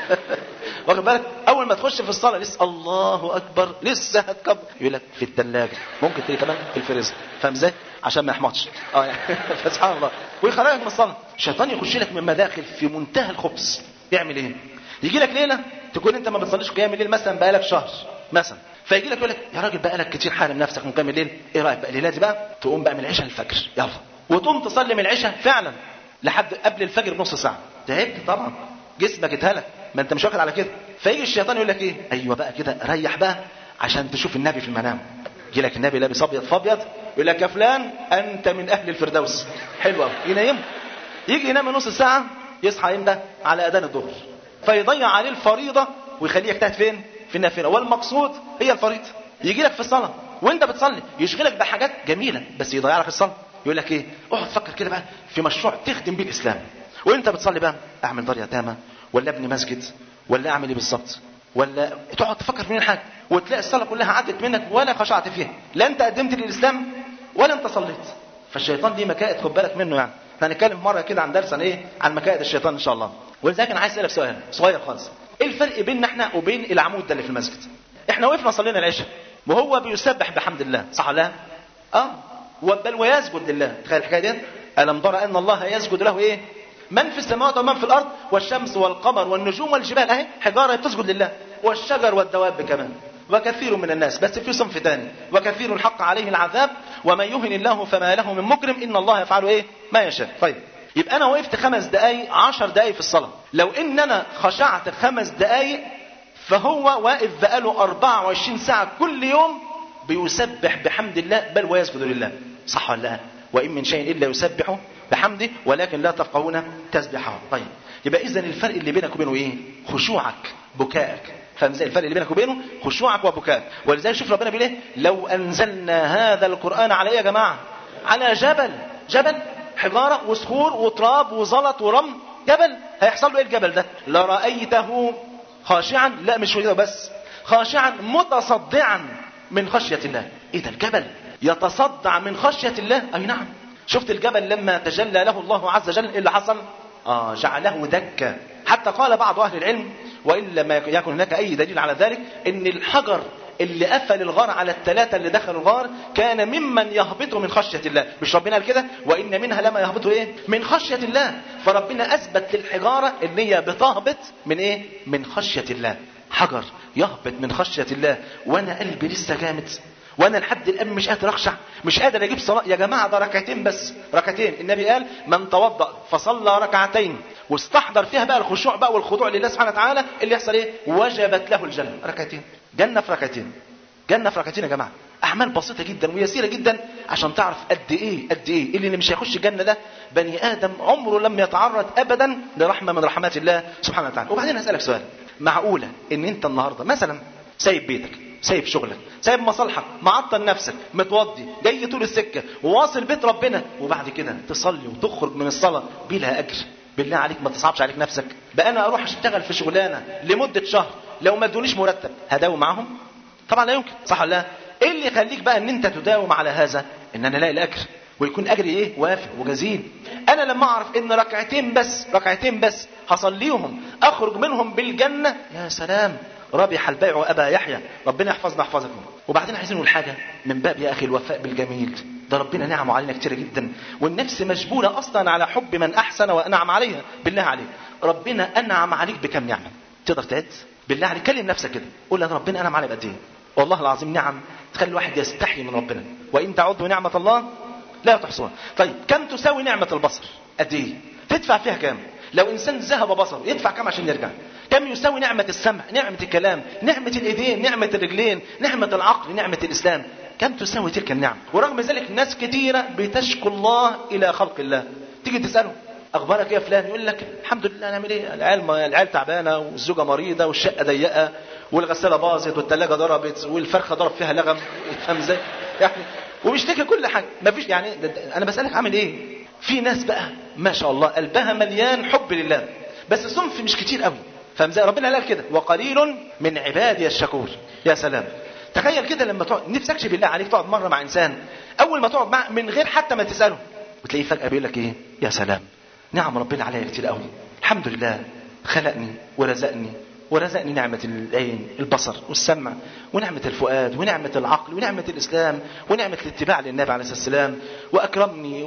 واخد بالك اول ما تخش في الصلاه لسه الله اكبر لسه هتكبر يقول لك في الثلاجه ممكن تيجي كمان في الفريزر فاهم ازاي عشان ما يحمضش اه يعني فسبحان الله ويخرجك من الصلاه الشيطان يخش لك من مداخل في منتهى الخبث يعمل ايه يجي لك ليله تكون انت ما بتصليش قيام الليل مثلا بقالك شهر مثلا فيجي لك يقول لك يا راجل بقالك كتير حارم نفسك من قيام الليل ايه رايك بقى الليله دي بقى تقوم بقى من العشاء للفجر يلا وتقوم تصلي من العشاء فعلا لحد قبل الفجر بنص ساعه تعبت طبعا جسمك اتهلك ما انت مش واخد على كده فيجي الشيطان يقول لك ايه ايوه بقى كده ريح بقى عشان تشوف النبي في المنام يجي لك النبي لابس ابيض فابيض يقول لك يا فلان انت من اهل الفردوس حلو قوي ينام يجي ينام نص ساعه يصحى امتى على اذان الظهر فيضيع عليه الفريضه ويخليه يجتهد فين في النافله والمقصود هي الفريضه يجي لك في الصلاه وانت بتصلي يشغلك بحاجات جميله بس يضيع لك الصلاه يقول لك ايه اقعد فكر كده بقى في مشروع تخدم بيه الاسلام وانت بتصلي بقى اعمل دار يتامى ولا ابني مسجد ولا اعمل ايه بالظبط ولا تقعد تفكر في مين حاجه وتلاقي الصلاه كلها عدت منك ولا خشعت فيها لا انت قدمت للاسلام ولا انت صليت فالشيطان دي مكائد خد بالك منه يعني احنا هنتكلم مره كده عن درس عن ايه عن مكائد الشيطان ان شاء الله ولذلك انا عايز اسالك سؤال صغير خالص ايه الفرق بيننا احنا وبين العمود ده اللي في المسجد احنا وقفنا صلينا العشاء وهو بيسبح بحمد الله صح ولا لا اه بل ويسجد لله تخيل الحكايه دي الم ترى ان الله يسجد له ايه من في السماوات ومن في الارض والشمس والقمر والنجوم والجبال اهي حجاره بتسجد لله والشجر والدواب كمان وكثير من الناس بس في صنف ثاني وكثير الحق عليه العذاب ومن يهن الله فما له من مكرم ان الله يفعل ايه ما يشاء طيب يبقى انا وقفت خمس دقائق عشر دقائق في الصلاه لو ان انا خشعت خمس دقائق فهو واقف بقاله 24 ساعه كل يوم بيسبح بحمد الله بل ويسجد لله صح ولا لا وان من شيء الا يسبح بحمده ولكن لا تفقهون تسبحهم طيب يبقى اذا الفرق اللي بينك وبينه ايه خشوعك بكائك فاهم ازاي الفرق اللي بينك وبينه خشوعك وبكائك ولذلك شوف ربنا بيقول ايه لو انزلنا هذا القران على ايه يا جماعه على جبل جبل حجاره وصخور وتراب وزلط ورمل جبل هيحصل له ايه الجبل ده لرايته خاشعا لا مش كده بس خاشعا متصدعا من خشيه الله ايه ده الجبل يتصدع من خشيه الله اي نعم شفت الجبل لما تجلى له الله عز وجل ايه اللي حصل اه جعله دكا حتى قال بعض اهل العلم والا ما يكن هناك اي دليل على ذلك ان الحجر اللي قفل الغار على الثلاثة اللي دخلوا الغار كان ممن يهبط من خشية الله مش ربنا قال كده وإن منها لما يهبط إيه من خشية الله فربنا أثبت للحجارة إن هي بتهبط من إيه من خشية الله حجر يهبط من خشية الله وأنا قلبي لسه جامد وانا لحد الان مش قادر اخشع مش قادر اجيب صلاه يا جماعه ده ركعتين بس ركعتين النبي قال من توضا فصلى ركعتين واستحضر فيها بقى الخشوع بقى والخضوع لله سبحانه وتعالى اللي يحصل ايه وجبت له الجنه ركعتين جنه في ركعتين جنه في ركعتين يا جماعه اعمال بسيطه جدا ويسيره جدا عشان تعرف قد ايه قد ايه اللي مش هيخش الجنه ده بني ادم عمره لم يتعرض ابدا لرحمه من رحمات الله سبحانه وتعالى وبعدين اسالك سؤال معقوله ان انت النهارده مثلا سايب بيتك سايب شغلك سايب مصالحك معطل نفسك متوضي جاي طول السكه وواصل بيت ربنا وبعد كده تصلي وتخرج من الصلاه بلا اجر بالله عليك ما تصعبش عليك نفسك بقى انا اروح اشتغل في شغلانه لمده شهر لو ما ادونيش مرتب هداوم معاهم طبعا لا يمكن صح ولا لا ايه اللي يخليك بقى ان انت تداوم على هذا ان انا الاقي الاجر ويكون اجري ايه وافر وجزيل انا لما اعرف ان ركعتين بس ركعتين بس هصليهم اخرج منهم بالجنه يا سلام ربح البيع وابا يحيى ربنا يحفظنا يحفظكم وبعدين عايزين نقول حاجه من باب يا اخي الوفاء بالجميل ده ربنا نعمه علينا كتير جدا والنفس مجبوله اصلا على حب من احسن وانعم عليها بالله عليك ربنا انعم عليك بكم نعمه تقدر تعد بالله عليك كلم نفسك كده قول انا ربنا انعم علي بقد ايه والله العظيم نعم تخلي الواحد يستحي من ربنا وان تعدوا نعمه الله لا تحصوها طيب كم تساوي نعمه البصر قد ايه تدفع فيها كام لو انسان ذهب بصره يدفع كام عشان يرجع كم يساوي نعمة السمع نعمة الكلام نعمة الايدين نعمة الرجلين نعمة العقل نعمة الاسلام كم تساوي تلك النعم ورغم ذلك ناس كثيرة بتشكو الله الى خلق الله تيجي تسأله اخبارك ايه يا فلان يقول لك الحمد لله نعمل ايه العيال العيال تعبانه والزوجه مريضه والشقه ضيقه والغساله باظت والثلاجه ضربت والفرخه ضرب فيها لغم فاهم ازاي يعني وبيشتكي كل حاجه مفيش يعني انا بسالك عامل ايه في ناس بقى ما شاء الله قلبها مليان حب لله بس صنف مش كتير قوي فاهم ازاي ربنا قال كده وقليل من عبادي الشكور يا سلام تخيل كده لما تقعد نفسكش بالله عليك تقعد مره مع انسان اول ما تقعد معه من غير حتى ما تساله وتلاقيه فجاه بيقول لك ايه يا سلام نعم ربنا عليا كتير قوي الحمد لله خلقني ورزقني ورزقني نعمة العين البصر والسمع ونعمة الفؤاد ونعمة العقل ونعمة الإسلام ونعمة الاتباع للنبي عليه الصلاة والسلام وأكرمني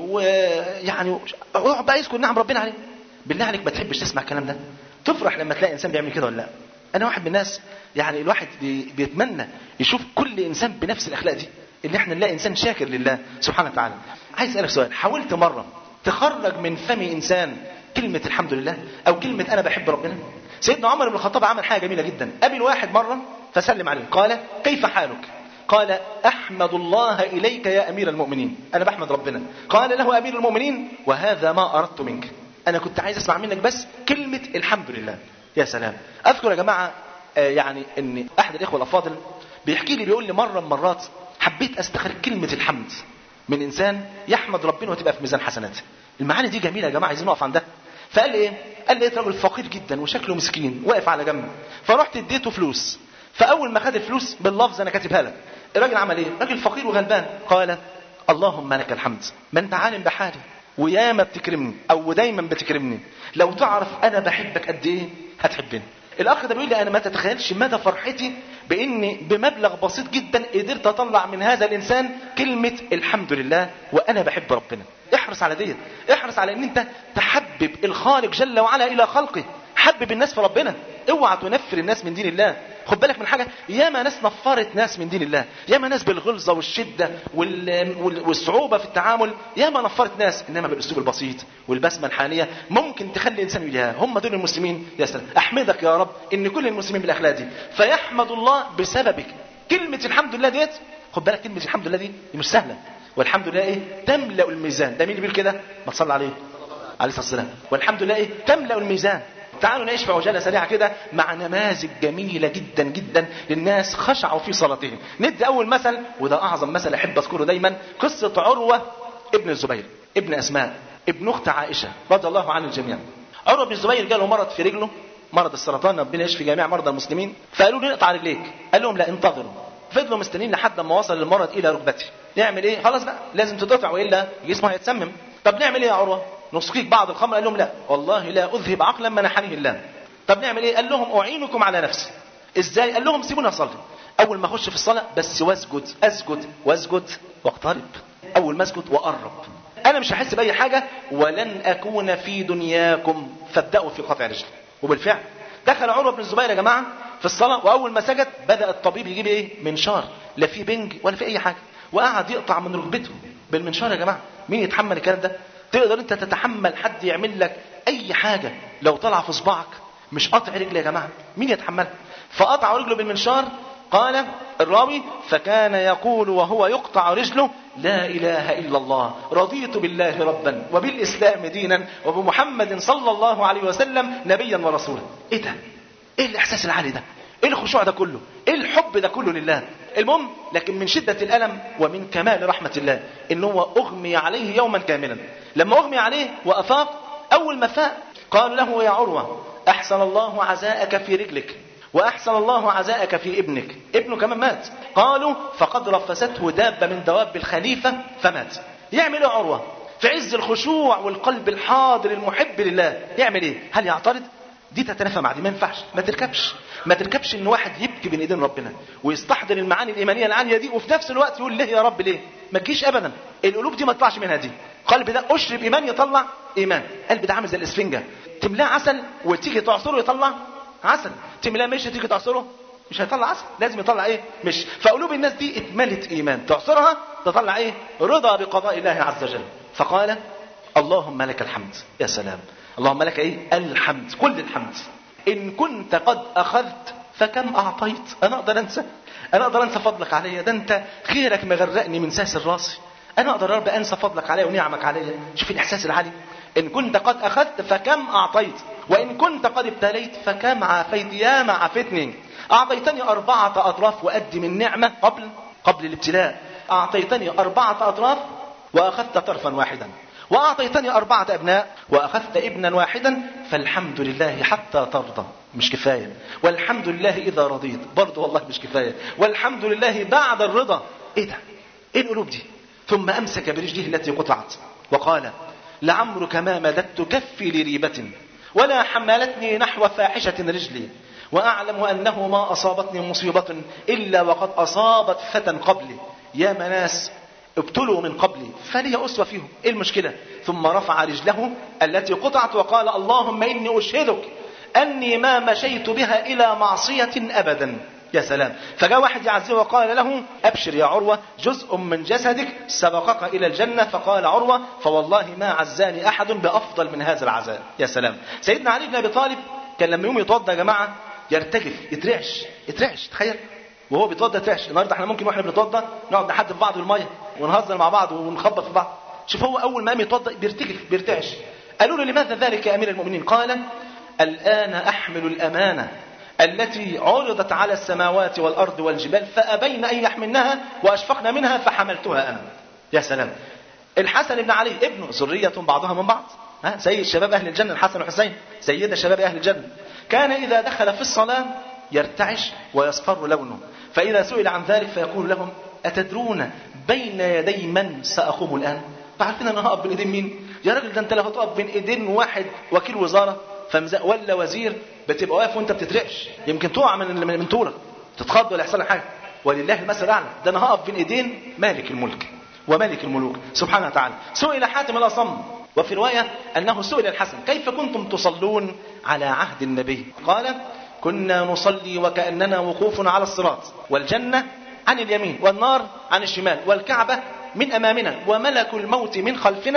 ويعني اقعد بقى يذكر نعم ربنا عليه بالله عليك ما تحبش تسمع الكلام ده تفرح لما تلاقي إنسان بيعمل كده ولا لا أنا واحد من الناس يعني الواحد بي بيتمنى يشوف كل إنسان بنفس الأخلاق دي إن إحنا نلاقي إنسان شاكر لله سبحانه وتعالى عايز أسألك سؤال حاولت مرة تخرج من فم إنسان كلمة الحمد لله أو كلمة أنا بحب ربنا سيدنا عمر بن الخطاب عمل حاجة جميلة جدا قابل واحد مرة فسلم عليه قال كيف حالك قال أحمد الله إليك يا أمير المؤمنين أنا بحمد ربنا قال له أمير المؤمنين وهذا ما أردت منك أنا كنت عايز أسمع منك بس كلمة الحمد لله يا سلام أذكر يا جماعة آه يعني أن أحد الإخوة الأفاضل بيحكي لي بيقول لي مرة من مرات حبيت أستخرج كلمة الحمد من إنسان يحمد ربنا وتبقى في ميزان حسناته المعاني دي جميلة يا جماعة عايزين نقف عندها فقال لي ايه قال لي لقيت راجل فقير جدا وشكله مسكين واقف على جنب فرحت اديته فلوس فاول ما خد الفلوس باللفظ انا كاتبها لك الراجل عمل ايه راجل فقير وغلبان قال اللهم لك الحمد ما انت عالم بحالي وياما بتكرمني او دايما بتكرمني لو تعرف انا بحبك قد ايه هتحبني الاخ ده بيقول لي انا ما تتخيلش مدى فرحتي باني بمبلغ بسيط جدا قدرت اطلع من هذا الانسان كلمه الحمد لله وانا بحب ربنا احرص على ديت احرص على ان انت تحبب الخالق جل وعلا الى خلقه حبب الناس في ربنا اوعى تنفر الناس من دين الله خد بالك من حاجه ياما ناس نفرت ناس من دين الله ياما ناس بالغلظه والشده وال... وال... والصعوبه في التعامل ياما نفرت ناس انما بالاسلوب البسيط والبسمه الحانيه ممكن تخلي الانسان يقول يا هم دول المسلمين يا سلام احمدك يا رب ان كل المسلمين بالاخلاق دي فيحمد الله بسببك كلمه الحمد لله ديت خد بالك كلمه الحمد لله دي مش سهله والحمد لله ايه تملا الميزان ده مين اللي بيقول كده ما تصلي عليه عليه الصلاه والسلام والحمد لله ايه تملا الميزان تعالوا نعيش في عجاله سريعه كده مع نماذج جميله جدا جدا للناس خشعوا في صلاتهم ندي اول مثل وده اعظم مثل احب اذكره دايما قصه عروه ابن الزبير ابن اسماء ابن اخت عائشه رضي الله عن الجميع عروه بن الزبير جاله مرض في رجله مرض السرطان ربنا يشفي جميع مرضى المسلمين فقالوا له نقطع رجليك قال لهم لا انتظروا فضلوا مستنيين لحد ما وصل المرض الى ركبته نعمل ايه خلاص بقى لازم تتقطع والا جسمه هيتسمم طب نعمل ايه يا عروه نسقيك بعض الخمر قال لهم لا والله لا اذهب عقلا منحني الله طب نعمل ايه قال لهم اعينكم على نفسي ازاي قال لهم سيبوني اصلي اول ما اخش في الصلاه بس واسجد اسجد واسجد واقترب اول ما اسجد واقرب انا مش هحس باي حاجه ولن اكون في دنياكم فابداوا في قطع رجلي وبالفعل دخل عروه بن الزبير يا جماعه في الصلاه واول ما سجد بدا الطبيب يجيب ايه منشار لا في بنج ولا في اي حاجه وقعد يقطع من ركبته بالمنشار يا جماعه مين يتحمل الكلام ده تقدر انت تتحمل حد يعمل لك اي حاجه لو طلع في صباعك مش قطع رجل يا جماعه مين يتحملها فقطع رجله بالمنشار قال الراوي فكان يقول وهو يقطع رجله لا اله الا الله رضيت بالله ربا وبالاسلام دينا وبمحمد صلى الله عليه وسلم نبيا ورسولا ايه ده ايه الاحساس العالي ده ايه الخشوع ده كله ايه الحب ده كله لله المهم لكن من شدة الألم ومن كمال رحمة الله إن هو أغمي عليه يوما كاملا لما أغمي عليه وأفاق أول ما فاق قال له يا عروة أحسن الله عزاءك في رجلك وأحسن الله عزاءك في ابنك ابنه كمان مات قالوا فقد رفسته دابة من دواب الخليفة فمات يعمل ايه عروة في عز الخشوع والقلب الحاضر المحب لله يعمل ايه هل يعترض دي تتنافى مع دي ما ينفعش ما تركبش ما تركبش ان واحد يبكي بين ايدين ربنا ويستحضر المعاني الايمانيه العاليه دي وفي نفس الوقت يقول ليه يا رب ليه ما تجيش ابدا القلوب دي ما تطلعش منها دي قلب ده اشرب ايمان يطلع ايمان قلب ده عامل زي الاسفنجه تملاه عسل وتيجي تعصره يطلع عسل تملاه مش تيجي تعصره مش هيطلع عسل لازم يطلع ايه مش فقلوب الناس دي اتملت ايمان تعصرها تطلع ايه رضا بقضاء الله عز وجل فقال اللهم لك الحمد يا سلام اللهم لك ايه الحمد كل الحمد ان كنت قد اخذت فكم اعطيت انا اقدر انسى انا اقدر انسى فضلك عليا ده انت خيرك مغرقني من ساسر راسي انا اقدر يا رب انسى فضلك عليا ونعمك عليا شوف الاحساس العالي ان كنت قد اخذت فكم اعطيت وان كنت قد ابتليت فكم عافيت يا ما عافتني اعطيتني اربعه اطراف وادي من نعمه قبل قبل الابتلاء اعطيتني اربعه اطراف واخذت طرفا واحدا وأعطيتني أربعة أبناء وأخذت ابنا واحدا فالحمد لله حتى ترضى مش كفاية والحمد لله إذا رضيت برضه والله مش كفاية والحمد لله بعد الرضا إيه ده إيه القلوب دي ثم أمسك برجله التي قطعت وقال لعمرك ما مددت كفي لريبة ولا حملتني نحو فاحشة رجلي وأعلم أنه ما أصابتني مصيبة إلا وقد أصابت فتى قبلي يا مناس ابتلوا من قبلي فلي أسوة فيهم إيه المشكلة ثم رفع رجله التي قطعت وقال اللهم إني أشهدك أني ما مشيت بها إلى معصية أبدا يا سلام فجاء واحد يعزيه وقال له أبشر يا عروة جزء من جسدك سبقك إلى الجنة فقال عروة فوالله ما عزاني أحد بأفضل من هذا العزاء يا سلام سيدنا علي بن أبي طالب كان لما يوم يتوضى يا جماعة يرتجف يترعش يترعش تخيل وهو بيتوضى يترعش النهارده احنا ممكن واحنا بنتوضى نقعد نحدف بعض بالميه ونهزر مع بعض ونخبط في بعض شوف هو اول ما قام يتوضا بيرتجف بيرتعش قالوا له لماذا ذلك يا امير المؤمنين قال الان احمل الامانه التي عرضت على السماوات والارض والجبال فابين ان يحملنها واشفقن منها فحملتها انا يا سلام الحسن بن علي ابنه ذريه بعضها من بعض ها سيد شباب اهل الجنه الحسن والحسين سيد شباب اهل الجنه كان اذا دخل في الصلاه يرتعش ويصفر لونه فاذا سئل عن ذلك فيقول لهم أتدرون بين يدي من سأقوم الآن عارفين أنا هقف بين إيدين مين يا راجل ده أنت لو هتقف بين إيدين واحد وكيل وزارة فمزق ولا وزير بتبقى واقف وأنت بتترعش يمكن تقع من من طولك تتخض ولا يحصل لك حاجة ولله المثل الأعلى ده أنا هقف بين إيدين مالك الملك وملك الملوك سبحانه وتعالى سئل حاتم الأصم وفي رواية أنه سئل الحسن كيف كنتم تصلون على عهد النبي قال كنا نصلي وكأننا وقوف على الصراط والجنة عن اليمين والنار عن الشمال والكعبة من أمامنا وملك الموت من خلفنا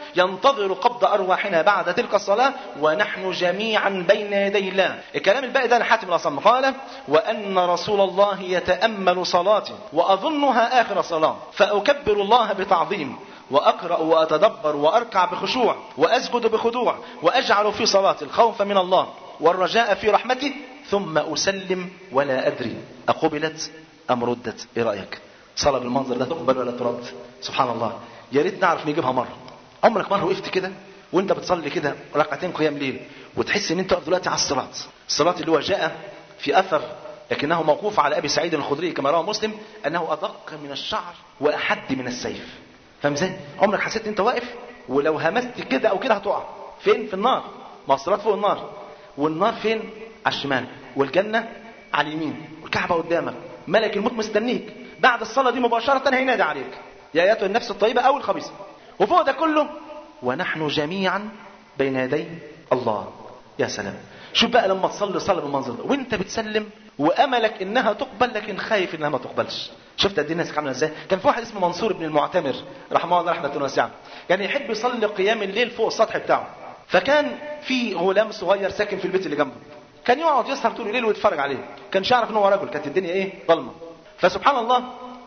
ينتظر قبض أرواحنا بعد تلك الصلاة ونحن جميعا بين يدي الله الكلام الباقي ده حاتم الأصم قال وأن رسول الله يتأمل صلاتي وأظنها آخر صلاة فأكبر الله بتعظيم وأقرأ وأتدبر وأركع بخشوع وأسجد بخضوع وأجعل في صلاتي الخوف من الله والرجاء في رحمته ثم أسلم ولا أدري أقبلت أم ردت إيه رأيك صلاة بالمنظر ده تقبل ولا ترد سبحان الله يا ريت نعرف نجيبها مرة عمرك مرة وقفت كده وانت بتصلي كده ركعتين قيام ليل وتحس ان انت واقف دلوقتي على الصراط الصراط اللي هو جاء في اثر لكنه موقوف على ابي سعيد الخدري كما روى مسلم انه ادق من الشعر واحد من السيف فاهم ازاي عمرك حسيت انت واقف ولو همست كده او كده هتقع فين في النار ما الصراط فوق النار والنار فين على الشمال والجنه على اليمين والكعبه قدامك ملك الموت مستنيك بعد الصلاه دي مباشره هينادي عليك يا ايتها النفس الطيبه او الخبيثه وفوق ده كله ونحن جميعا بين يدي الله يا سلام شوف بقى لما تصلي صلاه بالمنظر ده وانت بتسلم واملك انها تقبل لكن خايف انها ما تقبلش شفت قد ايه الناس عامله ازاي كان في واحد اسمه منصور بن المعتمر رحمه الله رحمه واسعه كان يحب يصلي قيام الليل فوق السطح بتاعه فكان في غلام صغير ساكن في البيت اللي جنبه كان يقعد يسهر طول الليل ويتفرج عليه كانش يعرف ان هو رجل كانت الدنيا ايه ضلمه فسبحان الله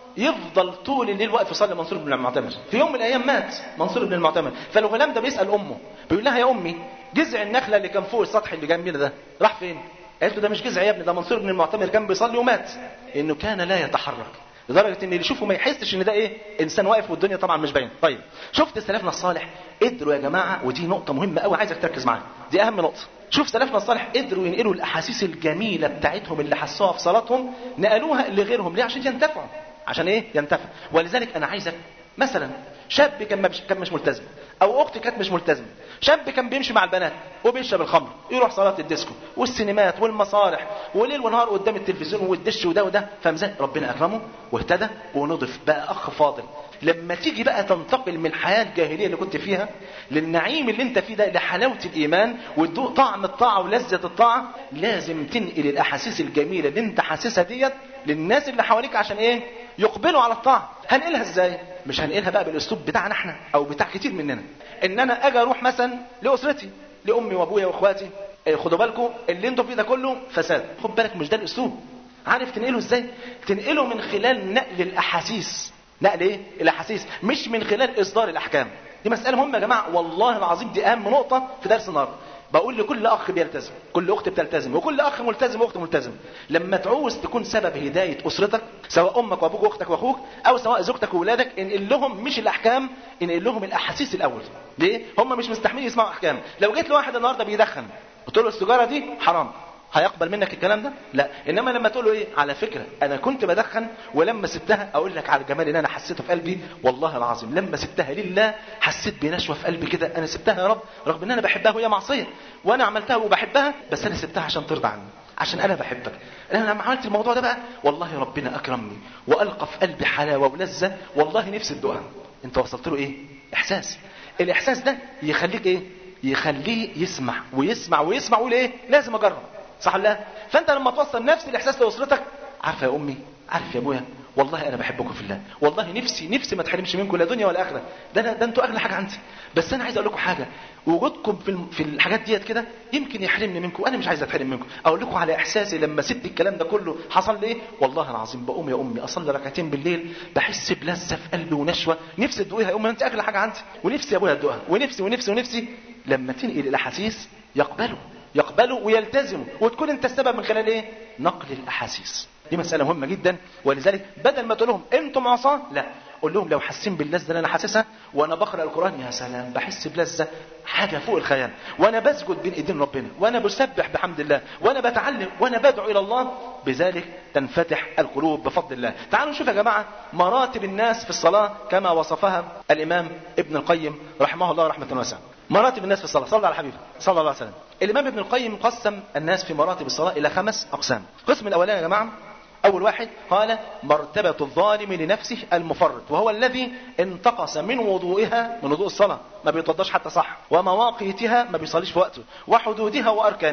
يفضل طول الليل واقف يصلي منصور بن المعتمر في يوم من الايام مات منصور بن المعتمر فالغلام ده بيسال امه بيقول لها يا امي جذع النخله اللي كان فوق السطح اللي جنبنا ده راح فين قالت له ده مش جذع يا ابني ده منصور بن المعتمر كان بيصلي ومات انه كان لا يتحرك لدرجه ان اللي يشوفه ما يحسش ان ده ايه انسان واقف والدنيا طبعا مش باينه طيب شفت سلفنا الصالح قدروا يا جماعه ودي نقطه مهمه قوي عايزك تركز معاها دي اهم نقطه شوف سلفنا الصالح قدروا ينقلوا الاحاسيس الجميله بتاعتهم اللي حسوها في صلاتهم نقلوها لغيرهم ليه عشان ينتفعوا عشان ايه ينتفع ولذلك انا عايزك مثلا شاب كان مش كان مش ملتزم او اخت كانت مش ملتزمه شاب كان بيمشي مع البنات وبيشرب الخمر يروح صلاه الديسكو والسينمات والمسارح وليل ونهار قدام التلفزيون والدش وده وده فمزاج ربنا اكرمه واهتدى ونضف بقى اخ فاضل لما تيجي بقى تنتقل من الحياه الجاهليه اللي كنت فيها للنعيم اللي انت فيه ده لحلاوه الايمان وتدوق طعم الطاعه ولذه الطاعه لازم تنقل الاحاسيس الجميله اللي انت حاسسها ديت للناس اللي حواليك عشان ايه يقبلوا على الطاعه هنقلها ازاي مش هنقلها بقى بالاسلوب بتاعنا احنا او بتاع كتير مننا ان انا اجي اروح مثلا لاسرتي لامي وابويا واخواتي إيه خدوا بالكم اللي انتوا فيه ده كله فساد خد بالك مش ده الاسلوب عارف تنقله ازاي تنقله من خلال نقل الاحاسيس نقل ايه الاحاسيس مش من خلال اصدار الاحكام دي مساله مهمه يا جماعه والله العظيم دي اهم نقطه في درس النهارده بقول لكل اخ بيلتزم كل اخت بتلتزم وكل اخ ملتزم واخت ملتزم لما تعوز تكون سبب هدايه اسرتك سواء امك وابوك واختك واخوك او سواء زوجتك واولادك انقل لهم مش الاحكام انقل لهم الاحاسيس الاول ليه هم مش مستحملين يسمعوا احكام لو جيت لواحد النهارده بيدخن قلت له السيجاره دي حرام هيقبل منك الكلام ده؟ لا، انما لما تقول له ايه؟ على فكره انا كنت بدخن ولما سبتها اقول لك على الجمال اللي انا حسيته في قلبي والله العظيم لما سبتها لله حسيت بنشوه في قلبي كده انا سبتها يا رب رغم ان انا بحبها وهي معصيه وانا عملتها وبحبها بس انا سبتها عشان ترضى عني عشان انا بحبك انا لما عملت الموضوع ده بقى والله ربنا اكرمني والقى في قلبي حلاوه ولذه والله نفسي ادوقها انت وصلت له ايه احساس الاحساس ده يخليك ايه يخليه يسمع ويسمع ويسمع ويقول ايه لازم اجرب صح ولا لا فانت لما توصل نفس الاحساس لاسرتك عارفه يا امي عارف يا ابويا والله انا بحبكم في الله والله نفسي نفسي ما تحرمش منكم لا دنيا ولا اخره ده أنا ده انتوا اغلى حاجه عندي بس انا عايز اقول لكم حاجه وجودكم في الم- في الحاجات ديت كده يمكن يحرمني منكم انا مش عايز اتحرم منكم اقول لكم على احساسي لما سبت الكلام ده كله حصل لي ايه والله العظيم بقوم يا امي اصلي ركعتين بالليل بحس بلذه في قلبي ونشوه نفسي تدوقيها يا امي انت اغلى حاجه عندي ونفسي يا ابويا ادوقها ونفسي ونفسي ونفسي لما تنقل الاحاسيس يقبلوا يقبلوا ويلتزموا وتكون انت السبب من خلال ايه نقل الاحاسيس دي مساله مهمه جدا ولذلك بدل ما تقول لهم انتم عصاه لا قول لهم لو حاسين باللذه اللي انا حاسسها وانا بقرا القران يا سلام بحس بلذه حاجه فوق الخيال وانا بسجد بين ايدين ربنا وانا بسبح بحمد الله وانا بتعلم وانا بدعو الى الله بذلك تنفتح القلوب بفضل الله تعالوا نشوف يا جماعه مراتب الناس في الصلاه كما وصفها الامام ابن القيم رحمه الله رحمه واسعه مراتب الناس في الصلاه صلى على حبيبه صلى الله عليه وسلم الامام ابن القيم قسم الناس في مراتب الصلاه الى خمس اقسام القسم الاولاني يا جماعه أول واحد قال مرتبة الظالم لنفسه المفرط وهو الذي انتقص من وضوئها من وضوء الصلاة ما بيتوضاش حتى صح ومواقيتها ما بيصليش في وقته وحدودها وأركانها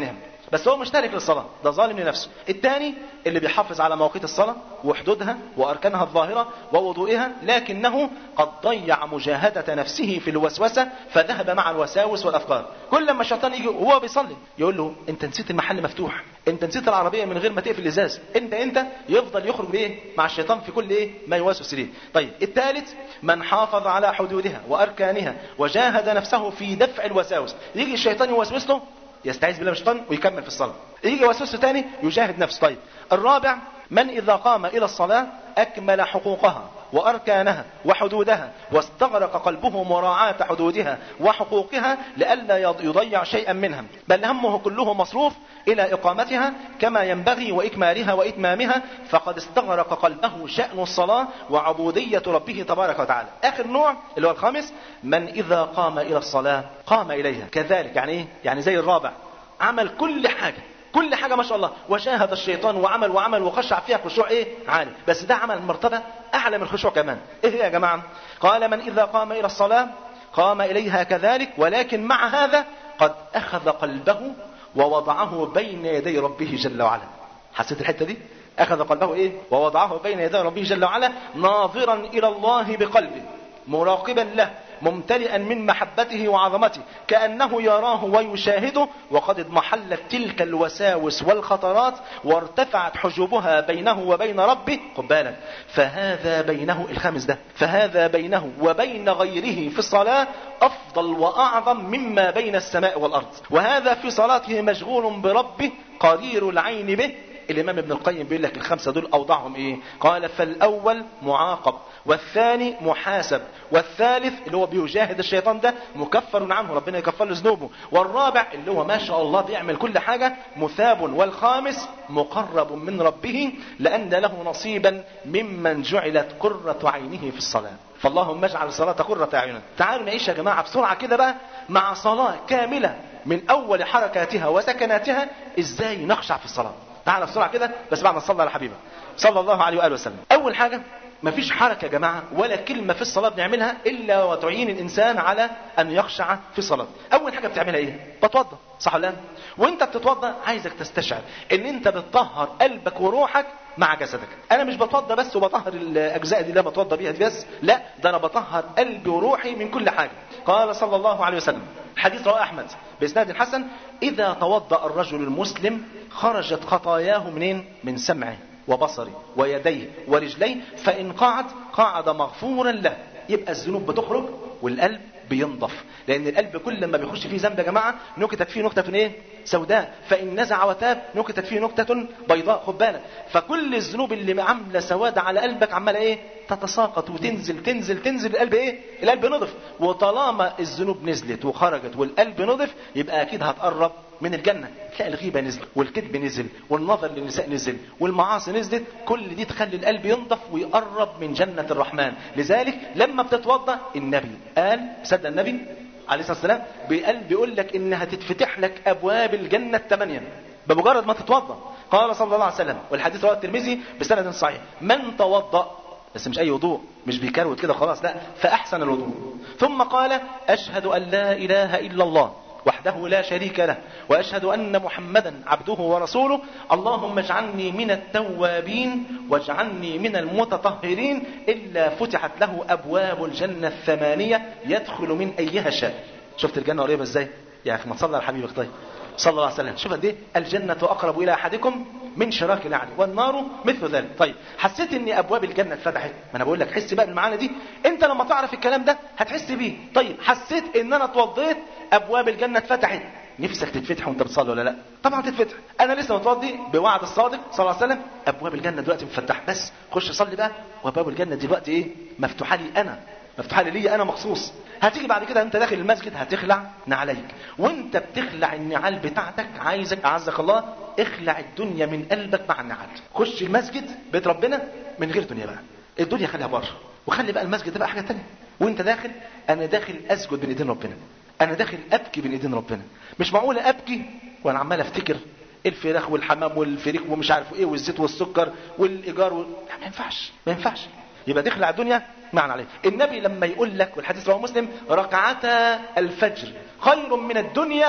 بس هو مشترك للصلاة ده ظالم لنفسه الثاني اللي بيحافظ على مواقيت الصلاة وحدودها وأركانها الظاهرة ووضوئها لكنه قد ضيع مجاهدة نفسه في الوسوسة فذهب مع الوساوس والأفكار كل لما الشيطان يجي وهو بيصلي يقول له انت نسيت المحل مفتوح انت نسيت العربية من غير ما تقفل الازاز انت انت يفضل يخرج بايه مع الشيطان في كل ايه ما يوسوس اليه طيب الثالث من حافظ على حدودها واركانها وجاهد نفسه في دفع الوساوس يجي الشيطان يوسوس له يستعيذ بالله من الشيطان ويكمل في الصلاة يجي وسوسه تاني يجاهد نفسه طيب الرابع من إذا قام إلى الصلاة أكمل حقوقها وأركانها وحدودها واستغرق قلبه مراعاة حدودها وحقوقها لئلا يضيع شيئا منها بل همه كله مصروف إلى إقامتها كما ينبغي وإكمالها وإتمامها فقد استغرق قلبه شأن الصلاة وعبودية ربه تبارك وتعالى آخر نوع اللي هو الخامس من إذا قام إلى الصلاة قام إليها كذلك يعني إيه؟ يعني زي الرابع عمل كل حاجة كل حاجة ما شاء الله وشاهد الشيطان وعمل وعمل وخشع فيها خشوع ايه عالي بس ده عمل مرتبة اعلى من الخشوع كمان ايه هي يا جماعة قال من اذا قام الى الصلاة قام اليها كذلك ولكن مع هذا قد اخذ قلبه ووضعه بين يدي ربه جل وعلا حسيت الحتة دي اخذ قلبه ايه ووضعه بين يدي ربه جل وعلا ناظرا الى الله بقلبه مراقبا له ممتلئا من محبته وعظمته كأنه يراه ويشاهده وقد اضمحلت تلك الوساوس والخطرات وارتفعت حجوبها بينه وبين ربه خد بالك فهذا بينه الخامس ده فهذا بينه وبين غيره في الصلاة أفضل وأعظم مما بين السماء والأرض وهذا في صلاته مشغول بربه قرير العين به الإمام ابن القيم بيقول لك الخمسة دول أوضعهم إيه قال فالأول معاقب والثاني محاسب والثالث اللي هو بيجاهد الشيطان ده مكفر عنه ربنا يكفر له ذنوبه والرابع اللي هو ما شاء الله بيعمل كل حاجة مثاب والخامس مقرب من ربه لأن له نصيبا ممن جعلت قرة عينه في الصلاة فاللهم اجعل الصلاة قرة أعيننا تعالوا نعيش يا جماعة بسرعة كده بقى مع صلاة كاملة من أول حركاتها وسكناتها إزاي نخشع في الصلاة تعالى بسرعة كده بس بعد ما نصلي على حبيبه صلى الله عليه وآله وسلم أول حاجة مفيش حركة يا جماعة ولا كلمة في الصلاة بنعملها إلا وتعين الإنسان على أن يخشع في صلاة أول حاجة بتعملها إيه بتوضى صح ولا لا وانت بتتوضى عايزك تستشعر ان انت بتطهر قلبك وروحك مع جسدك انا مش بتوضى بس وبطهر الاجزاء دي اللي بتوضى بيها دي بس لا ده انا بطهر قلبي وروحي من كل حاجة قال صلى الله عليه وسلم حديث رواه احمد باسناد حسن اذا توضا الرجل المسلم خرجت خطاياه منين من سمعه وبصره ويديه ورجليه فان قعد قعد مغفورا له يبقى الذنوب بتخرج والقلب بينضف لان القلب كل ما بيخش فيه ذنب يا جماعه نكتت فيه نكته ايه سوداء فان نزع وتاب نكتت فيه نكته بيضاء خد بالك فكل الذنوب اللي عامله سواد على قلبك عماله ايه تتساقط وتنزل تنزل تنزل القلب ايه القلب نضف وطالما الذنوب نزلت وخرجت والقلب نضف يبقى اكيد هتقرب من الجنة تلاقي الغيبة نزل والكذب نزل والنظر للنساء نزل والمعاصي نزلت كل دي تخلي القلب ينضف ويقرب من جنة الرحمن لذلك لما بتتوضا النبي قال صدق النبي عليه الصلاة والسلام بيقول, بيقول لك انها تتفتح لك ابواب الجنة الثمانية بمجرد ما تتوضا قال صلى الله عليه وسلم والحديث رواه الترمذي بسند صحيح من توضا بس مش اي وضوء مش بيكروت كده خلاص لا فاحسن الوضوء ثم قال اشهد ان لا اله الا الله وحده لا شريك له واشهد ان محمدا عبده ورسوله اللهم اجعلني من التوابين واجعلني من المتطهرين الا فتحت له ابواب الجنه الثمانيه يدخل من ايها شاء شفت الجنه قريبه ازاي يا اخي ما تصلي على حبيبك طيب صلى الله عليه وسلم شوف قد ايه الجنه اقرب الى احدكم من شراك النعل والنار مثل ذلك طيب حسيت ان ابواب الجنه اتفتحت ما انا بقول لك حس بقى بالمعاني دي انت لما تعرف الكلام ده هتحس بيه طيب حسيت ان انا اتوضيت ابواب الجنه اتفتحت نفسك تتفتح وانت بتصلي ولا لا طبعا تتفتح انا لسه متوضي بوعد الصادق صلى الله عليه وسلم ابواب الجنه دلوقتي مفتحه بس خش صلي بقى وابواب الجنه دلوقتي ايه مفتوحه لي انا مفتوحه لي ليا انا مخصوص هتيجي بعد كده انت داخل المسجد هتخلع نعليك وانت بتخلع النعال بتاعتك عايزك اعزك الله اخلع الدنيا من قلبك مع النعال خش المسجد بيت ربنا من غير دنيا بقى الدنيا خليها بره وخلي بقى المسجد ده بقى حاجه ثانيه وانت داخل انا داخل اسجد بين ايدين ربنا انا داخل ابكي بين ايدين ربنا مش معقول ابكي وانا عمال افتكر الفراخ والحمام والفريك ومش عارف ايه والزيت والسكر والايجار وال... ما ينفعش ما ينفعش يبقى تخلع الدنيا معنى عليه النبي لما يقول لك والحديث رواه مسلم ركعتا الفجر خير من الدنيا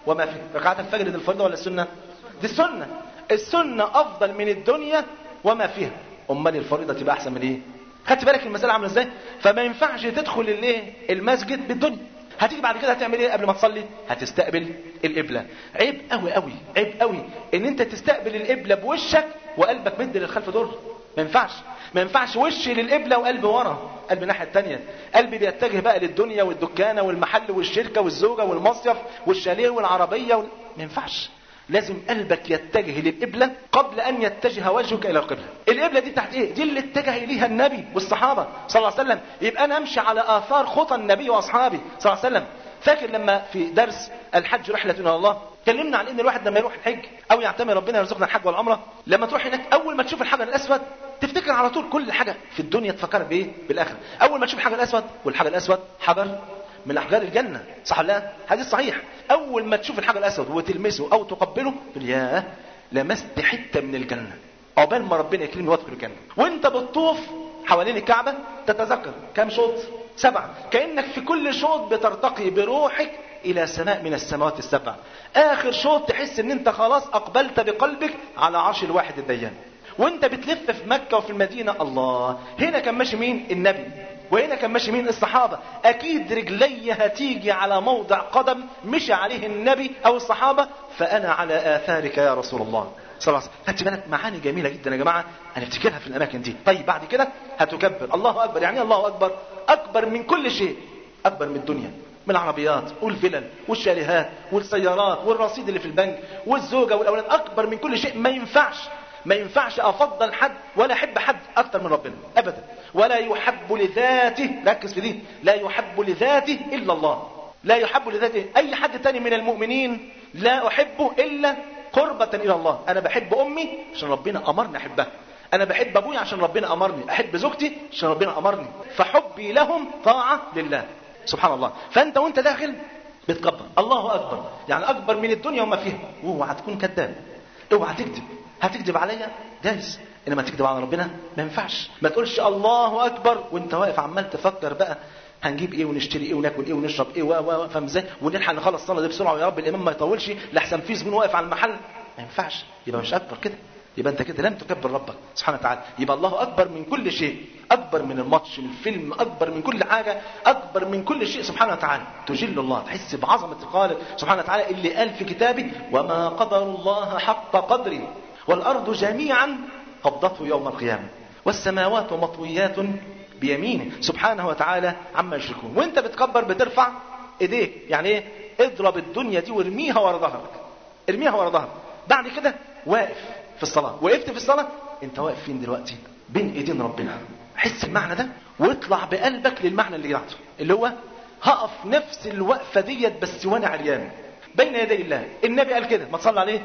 وما فيها ركعات الفجر دي الفريضه ولا السنه دي السنه السنه افضل من الدنيا وما فيها امال الفريضه تبقى احسن من ايه خدت بالك المساله عامله ازاي فما ينفعش تدخل الايه المسجد بالدنيا هتيجي بعد كده هتعمل ايه قبل ما تصلي هتستقبل القبله عيب قوي قوي عيب قوي ان انت تستقبل القبله بوشك وقلبك مد للخلف دور ما ينفعش ما ينفعش وشي للقبله وقلبي ورا قلبي الناحيه الثانيه قلبي بيتجه بقى للدنيا والدكانه والمحل والشركه والزوجه والمصيف والشاليه والعربيه وال... ما ينفعش لازم قلبك يتجه للقبلة قبل أن يتجه وجهك إلى القبلة القبلة دي تحت إيه؟ دي اللي اتجه إليها النبي والصحابة صلى الله عليه وسلم يبقى أنا أمشي على آثار خطى النبي وأصحابه صلى الله عليه وسلم فاكر لما في درس الحج رحلة إلى الله اتكلمنا عن ان الواحد لما يروح الحج او يعتمر ربنا يرزقنا الحج والعمره لما تروح هناك اول ما تشوف الحجر الاسود تفتكر على طول كل حاجه في الدنيا تفكرك بايه بالاخره اول ما تشوف الحجر الاسود والحجر الاسود حجر من احجار الجنه صح ولا لا حديث صحيح اول ما تشوف الحجر الاسود وتلمسه او تقبله تقول ياه لمست حته من الجنه عقبال ما ربنا يكرمني وادخل الجنه وانت بتطوف حوالين الكعبه تتذكر كم شوط سبعه كانك في كل شوط بترتقي بروحك الى سماء من السماوات السبع اخر شوط تحس ان انت خلاص اقبلت بقلبك على عرش الواحد الديان وانت بتلف في مكة وفي المدينة الله هنا كان ماشي مين النبي وهنا كان ماشي مين الصحابة اكيد رجلي هتيجي على موضع قدم مشي عليه النبي او الصحابة فانا على اثارك يا رسول الله صلى الله عليه وسلم خدت بالك معاني جميلة جدا يا جماعة هنفتكرها في الاماكن دي طيب بعد كده هتكبر الله اكبر يعني الله اكبر اكبر من كل شيء اكبر من الدنيا من العربيات والفلل والشاليهات والسيارات والرصيد اللي في البنك والزوجة والأولاد أكبر من كل شيء ما ينفعش ما ينفعش أفضل حد ولا أحب حد أكثر من ربنا أبدا ولا يحب لذاته ركز في دي لا يحب لذاته إلا الله لا يحب لذاته أي حد تاني من المؤمنين لا أحبه إلا قربة إلى الله أنا بحب أمي عشان ربنا أمرني أحبها أنا بحب أبوي عشان ربنا أمرني أحب زوجتي عشان ربنا أمرني فحبي لهم طاعة لله سبحان الله فانت وانت داخل بتكبر الله اكبر يعني اكبر من الدنيا وما فيها اوعى تكون كذاب اوعى تكذب هتكذب عليا جايز انما تكذب على ربنا ما ينفعش ما تقولش الله اكبر وانت واقف عمال تفكر بقى هنجيب ايه ونشتري ايه وناكل ايه ونشرب ايه و فاهم ازاي ونلحق نخلص الصلاه دي بسرعه ويا رب الامام ما يطولش لحسن في زبون واقف على المحل ما ينفعش يبقى مش اكبر كده يبقى انت كده لم تكبر ربك سبحانه وتعالى يبقى الله اكبر من كل شيء اكبر من الماتش من الفيلم اكبر من كل حاجه اكبر من كل شيء سبحانه وتعالى تجل الله تحس بعظمه الخالق سبحانه وتعالى اللي قال في كتابه وما قدر الله حق قدره والارض جميعا قبضته يوم القيامه والسماوات مطويات بيمينه سبحانه وتعالى عما يشركون وانت بتكبر بترفع ايديك يعني ايه اضرب الدنيا دي وارميها ورا ظهرك ارميها ورا ظهرك بعد كده واقف في الصلاة وقفت في الصلاة انت واقف فين دلوقتي بين ايدين ربنا حس المعنى ده واطلع بقلبك للمعنى اللي بعده اللي هو هقف نفس الوقفة ديت بس وانا عريان بين يدي الله النبي قال كده ما تصلي عليه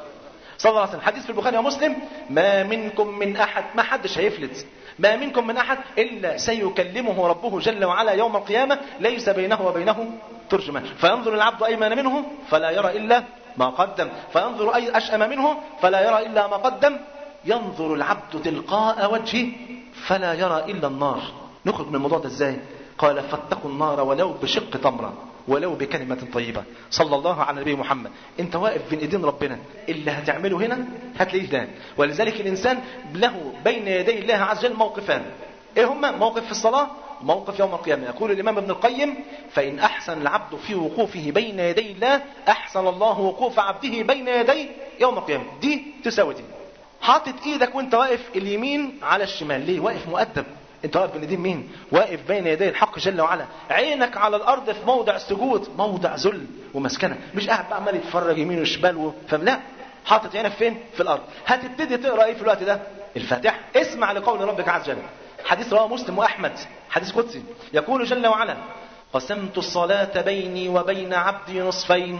صلى الله عليه وسلم حديث في البخاري ومسلم ما منكم من احد ما حدش هيفلت ما منكم من احد الا سيكلمه ربه جل وعلا يوم القيامه ليس بينه وبينه ترجمان فينظر العبد ايمن منه فلا يرى الا ما قدم فينظر أي أشأم منه فلا يرى إلا ما قدم ينظر العبد تلقاء وجهه فلا يرى إلا النار نخرج من الموضوع ده ازاي قال فاتقوا النار ولو بشق تمرة ولو بكلمة طيبة صلى الله على نبي محمد انت واقف بين ايدين ربنا اللي هتعمله هنا هتلاقيه هناك ولذلك الانسان له بين يدي الله عز وجل موقفان ايه هما موقف في الصلاة موقف يوم القيامة يقول الإمام ابن القيم فإن أحسن العبد في وقوفه بين يدي الله أحسن الله وقوف عبده بين يدي يوم القيامة دي تساوي دي حاطط ايدك وانت واقف اليمين على الشمال ليه واقف مؤدب انت واقف بين ايدين مين واقف بين يدي الحق جل وعلا عينك على الارض في موضع السجود موضع ذل ومسكنه مش قاعد بقى عمال يتفرج يمين وشمال و... فاهم لا حاطط عينك فين في الارض هتبتدي تقرا ايه في الوقت ده الفاتحه اسمع لقول ربك عز وجل حديث رواه مسلم واحمد حديث قدسي يقول جل وعلا قسمت الصلاة بيني وبين عبدي نصفين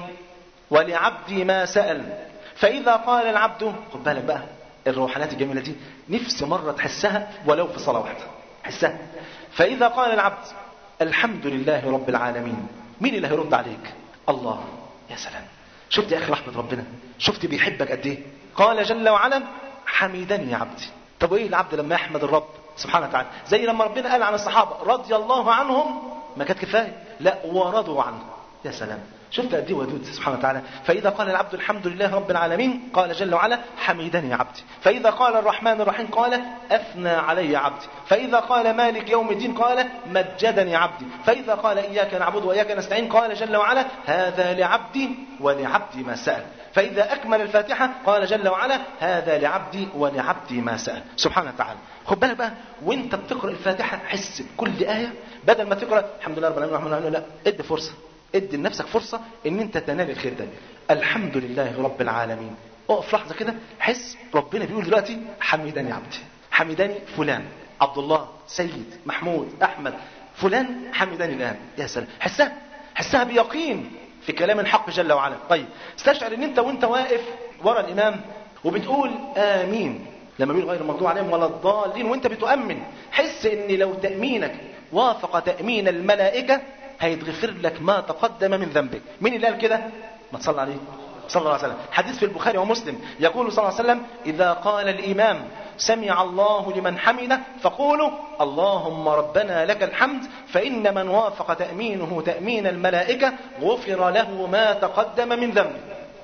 ولعبدي ما سأل فإذا قال العبد خد بالك بقى الروحانات الجميلة دي نفس مرة تحسها ولو في صلاة واحدة حسها فإذا قال العبد الحمد لله رب العالمين مين اللي هيرد عليك الله يا سلام شفت يا أخي رحمة ربنا شفت بيحبك قد إيه قال جل وعلا حميدني يا عبدي طب وإيه العبد لما يحمد الرب سبحانه وتعالى زي لما ربنا قال عن الصحابة رضي الله عنهم ما كانت كفاية لا ورضوا عنه يا سلام شفت قد ايه ودود سبحانه وتعالى فاذا قال العبد الحمد لله رب العالمين قال جل وعلا حمدني عبدي فاذا قال الرحمن الرحيم قال اثنى علي عبدي فاذا قال مالك يوم الدين قال مجدني عبدي فاذا قال اياك نعبد واياك نستعين قال جل وعلا هذا لعبدي ولعبدي ما سال فاذا اكمل الفاتحه قال جل وعلا هذا لعبدي ولعبدي ما سال سبحانه وتعالى خد بالك بقى وانت بتقرا الفاتحه حس بكل ايه بدل ما تقرا الحمد لله رب العالمين الرحمن الرحيم لا ادي فرصه ادي لنفسك فرصة ان انت تنال الخير ده الحمد لله رب العالمين اقف لحظة كده حس ربنا بيقول دلوقتي حمدني عبدي حمدني فلان عبد الله سيد محمود احمد فلان حمدني الان يا سلام حسها حسها بيقين في كلام الحق جل وعلا طيب استشعر ان انت وانت واقف ورا الامام وبتقول امين لما بيقول غير المغضوب عليهم ولا الضالين وانت بتؤمن حس ان لو تامينك وافق تامين الملائكه هيتغفر لك ما تقدم من ذنبك مين اللي قال كده ما تصلى عليه صلى الله عليه وسلم حديث في البخاري ومسلم يقول صلى الله عليه وسلم إذا قال الإمام سمع الله لمن حمده فقولوا اللهم ربنا لك الحمد فإن من وافق تأمينه تأمين الملائكة غفر له ما تقدم من ذنبه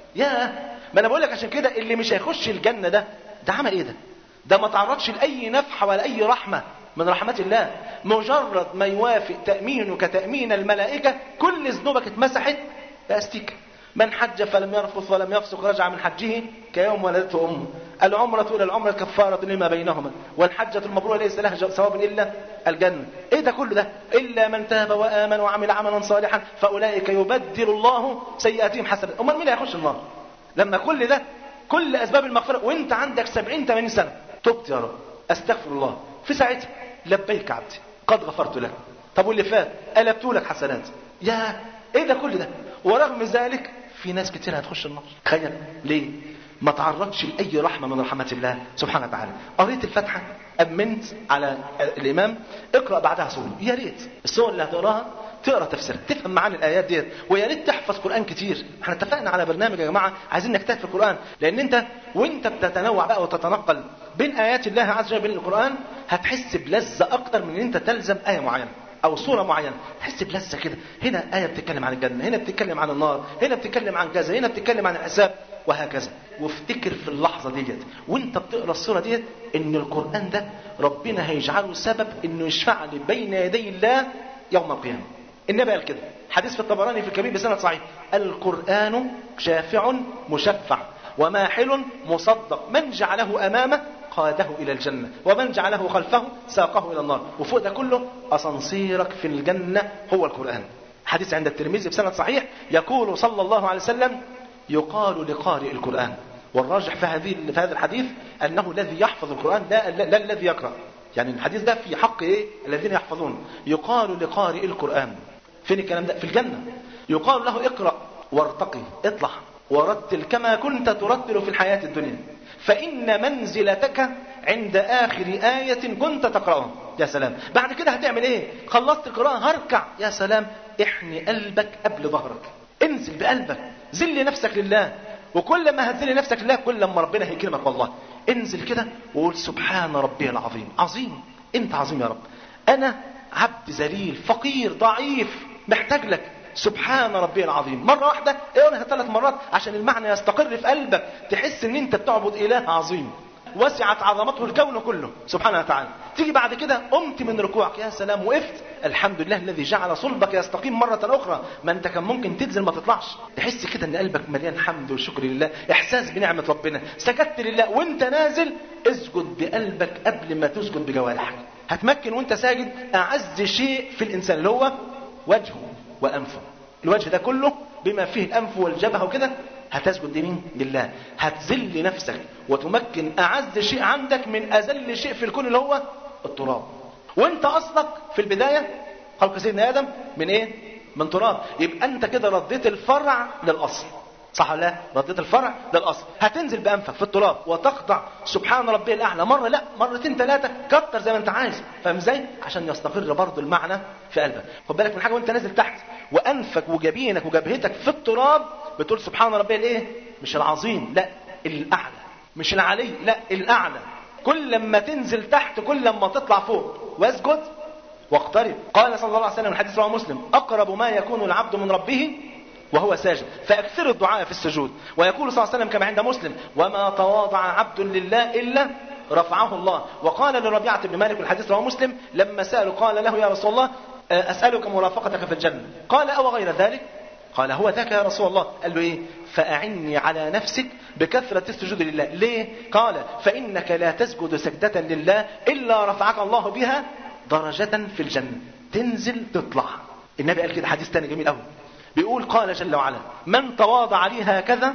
يا ما أنا بقول لك عشان كده اللي مش هيخش الجنة ده ده عمل إيه ده ده ما تعرضش لأي نفحة ولا أي رحمة من رحمات الله مجرد ما يوافق تأمينك تأمين الملائكة كل ذنوبك اتمسحت بأستيك من حج فلم يرفث ولم يفسق رجع من حجه كيوم ولدته أمه العمرة إلى العمرة كفارة لما بينهما والحجة المبرورة ليس لها ثواب إلا الجنة إيه ده كله ده إلا من تاب وآمن وعمل عملا صالحا فأولئك يبدل الله سيئاتهم حسنات أمال مين هيخش النار لما كل ده كل أسباب المغفرة وأنت عندك 70 80 سنة تبت يا رب أستغفر الله في ساعتها لبيك عبدي قد غفرت لك طب واللي فات قلبت لك حسنات يا ايه ده كل ده ورغم ذلك في ناس كتير هتخش النار تخيل ليه ما تعرضش لاي رحمه من رحمات الله سبحانه وتعالى قريت الفاتحه امنت على الامام اقرا بعدها سوره يا ريت السور اللي هتقراها تقرا تفسيرها تفهم معاني الايات ديت ويا ريت تحفظ قران كتير احنا اتفقنا على برنامج يا جماعه عايزين نجتهد في القران لان انت وانت بتتنوع بقى وتتنقل بين ايات الله عز وجل بين القران هتحس بلذه اكتر من ان انت تلزم ايه معينه او صوره معينه تحس بلذه كده هنا ايه بتتكلم عن الجنه هنا بتتكلم عن النار هنا بتتكلم عن كذا هنا بتتكلم عن الحساب وهكذا وافتكر في اللحظه ديت وانت بتقرا الصوره ديت ان القران ده ربنا هيجعله سبب انه يشفع لي بين يدي الله يوم القيامه النبي قال كده حديث في الطبراني في الكبير بسند صحيح القرآن شافع مشفع وماحل مصدق من جعله أمامه قاده إلى الجنة ومن جعله خلفه ساقه إلى النار وفوق ده كله أصنصيرك في الجنة هو القرآن حديث عند الترمذي بسند صحيح يقول صلى الله عليه وسلم يقال لقارئ القرآن والراجح في هذه في هذا الحديث أنه الذي يحفظ القرآن لا, لا, لا الذي يقرأ يعني الحديث ده في حق إيه الذين يحفظون يقال لقارئ القرآن فين الكلام ده في الجنة يقال له اقرأ وارتقي اطلع ورتل كما كنت ترتل في الحياة الدنيا فإن منزلتك عند آخر آية كنت تقرأها يا سلام بعد كده هتعمل ايه خلصت القراءة هركع يا سلام احني قلبك قبل ظهرك انزل بقلبك ذل نفسك لله وكل ما هتذل نفسك لله كل ما ربنا هيكرمك والله انزل كده وقول سبحان ربي العظيم عظيم انت عظيم يا رب انا عبد ذليل فقير ضعيف محتاج لك سبحان ربي العظيم مرة واحدة اقولها ثلاث مرات عشان المعنى يستقر في قلبك تحس ان انت بتعبد اله عظيم وسعت عظمته الكون كله سبحانه وتعالى تيجي بعد كده قمت من ركوعك يا سلام وقفت الحمد لله الذي جعل صلبك يستقيم مرة أخرى ما أنت كان ممكن تنزل ما تطلعش تحس كده أن قلبك مليان حمد وشكر لله إحساس بنعمة ربنا سجدت لله وأنت نازل اسجد بقلبك قبل ما تسجد بجوارحك هتمكن وأنت ساجد أعز شيء في الإنسان اللي هو وجهه وأنفه الوجه ده كله بما فيه الأنف والجبهة وكده هتسجد لمين؟ لله هتذل نفسك وتمكن أعز شيء عندك من أذل شيء في الكون اللي هو التراب وانت أصلك في البداية خلق سيدنا آدم من إيه؟ من تراب يبقى أنت كده رديت الفرع للأصل صح ولا لا؟ رديت الفرع للأصل هتنزل بأنفك في التراب وتقطع سبحان ربي الأعلى مرة لا مرتين ثلاثة كتر زي ما أنت عايز فاهم ازاي؟ عشان يستقر برضه المعنى في قلبك خد بالك من حاجة وأنت نازل تحت وأنفك وجبينك وجبهتك في التراب بتقول سبحان ربي الايه مش العظيم لا الاعلى مش العلي لا الاعلى كل لما تنزل تحت كل لما تطلع فوق واسجد واقترب قال صلى الله عليه وسلم الحديث رواه مسلم اقرب ما يكون العبد من ربه وهو ساجد فاكثروا الدعاء في السجود ويقول صلى الله عليه وسلم كما عند مسلم وما تواضع عبد لله الا رفعه الله وقال لربيعة بن مالك الحديث رواه مسلم لما سألوا قال له يا رسول الله أسألك مرافقتك في الجنة قال أو غير ذلك قال هو ذاك يا رسول الله قال له إيه فأعني على نفسك بكثرة السجود لله ليه قال فإنك لا تسجد سجدة لله إلا رفعك الله بها درجة في الجنة تنزل تطلع النبي قال كده حديث تاني جميل قوي بيقول قال جل وعلا من تواضع لي هكذا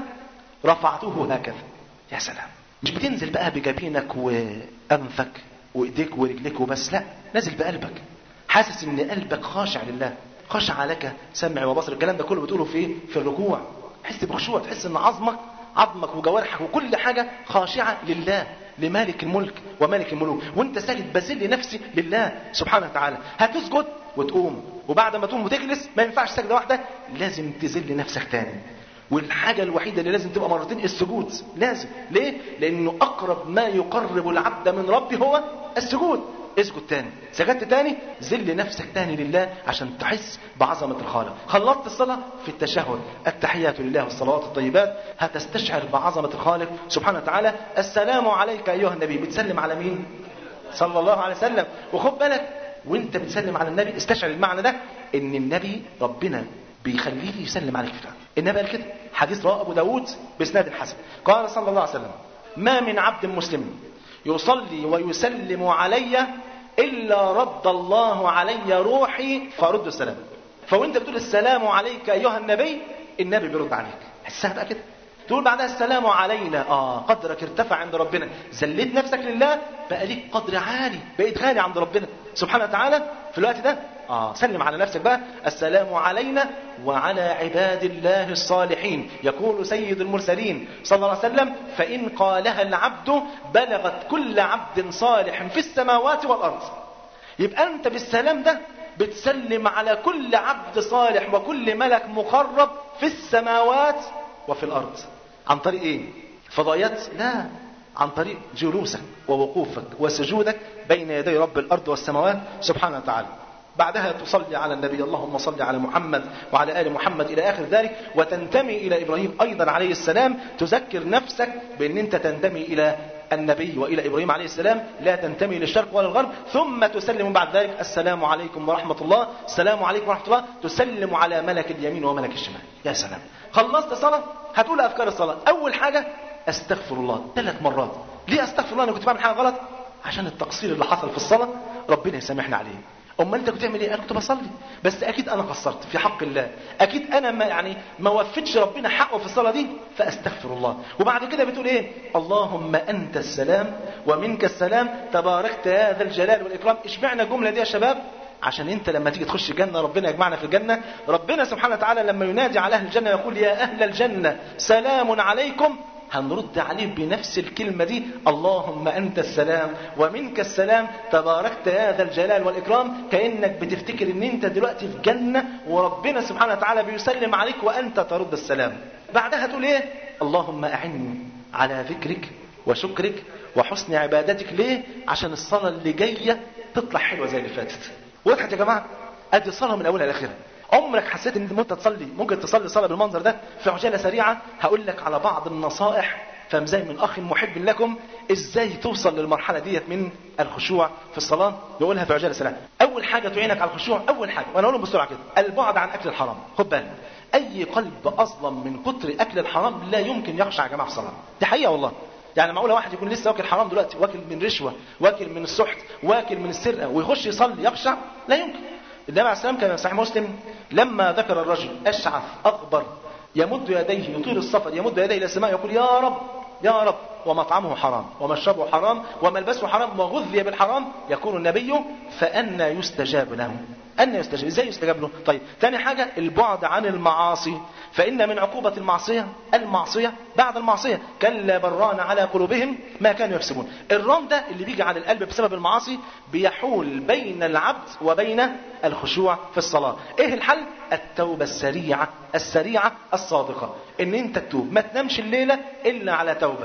رفعته هكذا يا سلام مش بتنزل بقى بجبينك وأنفك وإيديك ورجليك وبس لا نازل بقلبك حاسس ان قلبك خاشع لله خشع لك سمع وبصر الكلام ده كله بتقوله في ايه في الركوع تحس بخشوع تحس ان عظمك عظمك وجوارحك وكل حاجه خاشعه لله لمالك الملك ومالك الملوك وانت ساجد بذل نفسي لله سبحانه وتعالى هتسجد وتقوم وبعد ما تقوم وتجلس ما ينفعش سجده واحده لازم تذل نفسك تاني والحاجة الوحيدة اللي لازم تبقى مرتين السجود لازم ليه؟ لأنه أقرب ما يقرب العبد من ربه هو السجود اسجد تاني سجدت تاني ذل نفسك تاني لله عشان تحس بعظمة الخالق خلصت الصلاة في التشهد التحيات لله والصلوات الطيبات هتستشعر بعظمة الخالق سبحانه وتعالى السلام عليك أيها النبي بتسلم على مين صلى الله عليه وسلم وخد بالك وانت بتسلم على النبي استشعر المعنى ده ان النبي ربنا بيخليه يسلم عليك فعلا النبي قال كده حديث رواه ابو داود باسناد حسن قال صلى الله عليه وسلم ما من عبد مسلم يصلي ويسلم علي إلا رد الله علي روحي فرد السلام فوانت بتقول السلام عليك أيها النبي النبي بيرد عليك حسها بقى كده تقول بعدها السلام علينا اه قدرك ارتفع عند ربنا زليت نفسك لله بقى ليك قدر عالي بقيت غالي عند ربنا سبحانه وتعالى في الوقت ده اه سلم على نفسك بقى السلام علينا وعلى عباد الله الصالحين يقول سيد المرسلين صلى الله عليه وسلم فإن قالها العبد بلغت كل عبد صالح في السماوات والأرض يبقى أنت بالسلام ده بتسلم على كل عبد صالح وكل ملك مقرب في السماوات وفي الأرض عن طريق إيه؟ فضايات؟ لا عن طريق جلوسك ووقوفك وسجودك بين يدي رب الأرض والسماوات سبحانه وتعالى بعدها تصلي على النبي اللهم صل على محمد وعلى آل محمد إلى آخر ذلك وتنتمي إلى إبراهيم أيضا عليه السلام تذكر نفسك بأن أنت تنتمي إلى النبي وإلى إبراهيم عليه السلام لا تنتمي للشرق ولا الغرب ثم تسلم بعد ذلك السلام عليكم ورحمة الله السلام عليكم ورحمة الله تسلم على ملك اليمين وملك الشمال يا سلام خلصت صلاة هتقول أذكار الصلاة أول حاجة أستغفر الله ثلاث مرات ليه أستغفر الله أنا كنت بعمل حاجة غلط عشان التقصير اللي حصل في الصلاة ربنا يسامحنا عليه امال انت كنت بتعمل ايه انا كنت بصلي بس اكيد انا قصرت في حق الله اكيد انا ما يعني ما وفيتش ربنا حقه في الصلاه دي فاستغفر الله وبعد كده بتقول ايه اللهم انت السلام ومنك السلام تباركت يا ذا الجلال والاكرام اشمعنى الجمله دي يا شباب عشان انت لما تيجي تخش الجنه ربنا يجمعنا في الجنه ربنا سبحانه وتعالى لما ينادي على اهل الجنه يقول يا اهل الجنه سلام عليكم هنرد عليه بنفس الكلمة دي اللهم أنت السلام ومنك السلام تباركت يا ذا الجلال والإكرام كأنك بتفتكر أن أنت دلوقتي في جنة وربنا سبحانه وتعالى بيسلم عليك وأنت ترد السلام بعدها تقول إيه اللهم أعني على ذكرك وشكرك وحسن عبادتك ليه عشان الصلاة اللي جاية تطلع حلوة زي اللي فاتت وضحت يا جماعة أدي الصلاة من أولها لآخرها عمرك حسيت ان انت وانت تصلي ممكن تصلي صلاه بالمنظر ده في عجاله سريعه هقول لك على بعض النصائح فمزاي من اخ محب لكم ازاي توصل للمرحله ديت من الخشوع في الصلاه نقولها في عجاله سريعه اول حاجه تعينك على الخشوع اول حاجه وانا اقولهم بسرعه كده البعد عن اكل الحرام خد بالك اي قلب اظلم من كتر اكل الحرام لا يمكن يخشع يا جماعه في الصلاه دي حقيقه والله يعني معقوله واحد يكون لسه واكل حرام دلوقتي واكل من رشوه واكل من السحت واكل من السرقه ويخش يصلي يخشع لا يمكن النبي عليه السلام كان في صحيح مسلم لما ذكر الرجل اشعث اغبر يمد يديه يطيل السفر يمد يديه الى السماء يقول يا رب يا رب ومطعمه حرام ومشربه حرام وملبسه حرام وغذي بالحرام يقول النبي فأنا يستجاب له أن يستجاب ازاي يستجاب له طيب ثاني حاجة البعد عن المعاصي فإن من عقوبة المعصية المعصية بعد المعصية كلا بران على قلوبهم ما كانوا يكسبون الران ده اللي بيجي على القلب بسبب المعاصي بيحول بين العبد وبين الخشوع في الصلاة ايه الحل التوبة السريعة السريعة الصادقة ان انت تتوب ما تنامش الليلة الا على توبة لو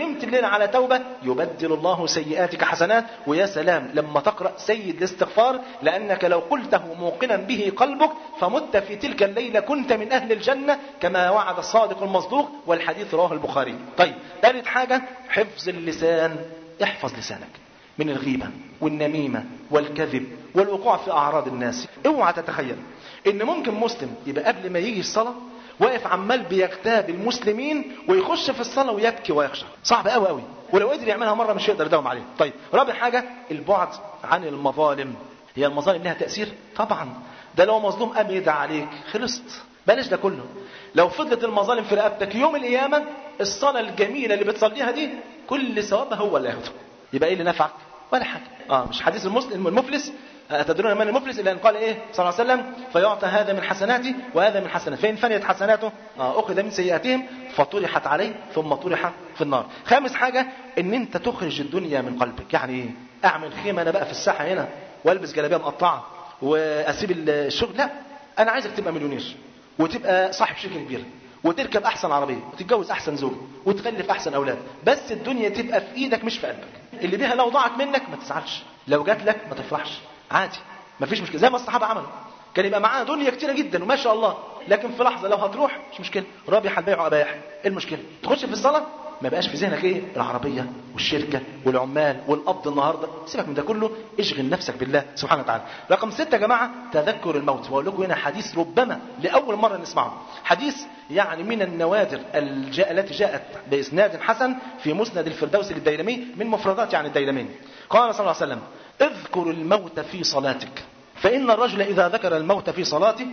نمت الليل على توبة يبدل الله سيئاتك حسنات ويا سلام لما تقرأ سيد الاستغفار لأنك لو قلته موقنا به قلبك فمت في تلك الليلة كنت من أهل الجنة كما وعد الصادق المصدوق والحديث رواه البخاري طيب ثالث حاجة حفظ اللسان احفظ لسانك من الغيبة والنميمة والكذب والوقوع في أعراض الناس اوعى تتخيل ان ممكن مسلم يبقى قبل ما يجي الصلاة واقف عمال بيغتاب المسلمين ويخش في الصلاة ويبكي ويخشع صعب قوي قوي ولو قدر يعملها مرة مش هيقدر يداوم عليها طيب رابع حاجة البعد عن المظالم هي المظالم لها تأثير طبعا ده لو مظلوم قام يدعى عليك خلصت بلاش ده كله لو فضلت المظالم في رقبتك يوم القيامة الصلاة الجميلة اللي بتصليها دي كل ثوابها هو اللي هياخده يبقى ايه اللي نفعك ولا حاجة اه مش حديث المسلم المفلس أتدرون من المفلس إلا أن قال إيه صلى الله عليه وسلم فيعطى هذا من حسناته وهذا من حسناته فإن فنيت حسناته آه أخذ من سيئاتهم فطرحت عليه ثم طرح في النار خامس حاجة إن أنت تخرج الدنيا من قلبك يعني إيه أعمل خيمة أنا بقى في الساحة هنا والبس جلابية مقطعة وأسيب الشغل لا أنا عايزك تبقى مليونير وتبقى صاحب شركة كبيرة وتركب أحسن عربية وتتجوز أحسن زوج وتخلف أحسن أولاد بس الدنيا تبقى في إيدك مش في قلبك اللي بيها لو ضاعت منك ما تزعلش لو جات لك ما تفرحش عادي مفيش مشكله زي ما الصحابه عملوا كان يبقى معاه دنيا كتيره جدا وما شاء الله لكن في لحظه لو هتروح مش مشكله رابح البيع اباح ايه المشكله تخش في الصلاه ما بقاش في ذهنك ايه العربيه والشركه والعمال والقبض النهارده سيبك من ده كله اشغل نفسك بالله سبحانه وتعالى رقم ستة يا جماعه تذكر الموت واقول لكم هنا حديث ربما لاول مره نسمعه حديث يعني من النوادر الجاء التي جاءت باسناد حسن في مسند الفردوس للديلمي من مفردات يعني الديلمي قال صلى الله عليه وسلم اذكر الموت في صلاتك فإن الرجل إذا ذكر الموت في صلاته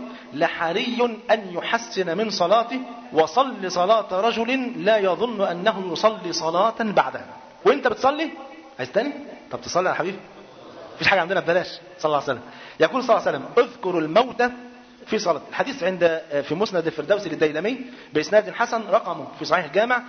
لحري أن يحسن من صلاته وصل صلاة رجل لا يظن أنه يصلي صلاة بعدها وانت بتصلي عايز تاني طب تصلي يا حبيبي مفيش حاجة عندنا ببلاش صلى الله عليه وسلم يقول صلى الله عليه وسلم اذكر الموت في صلاة الحديث عند في مسند الفردوس للديلمي بإسناد حسن رقمه في صحيح الجامع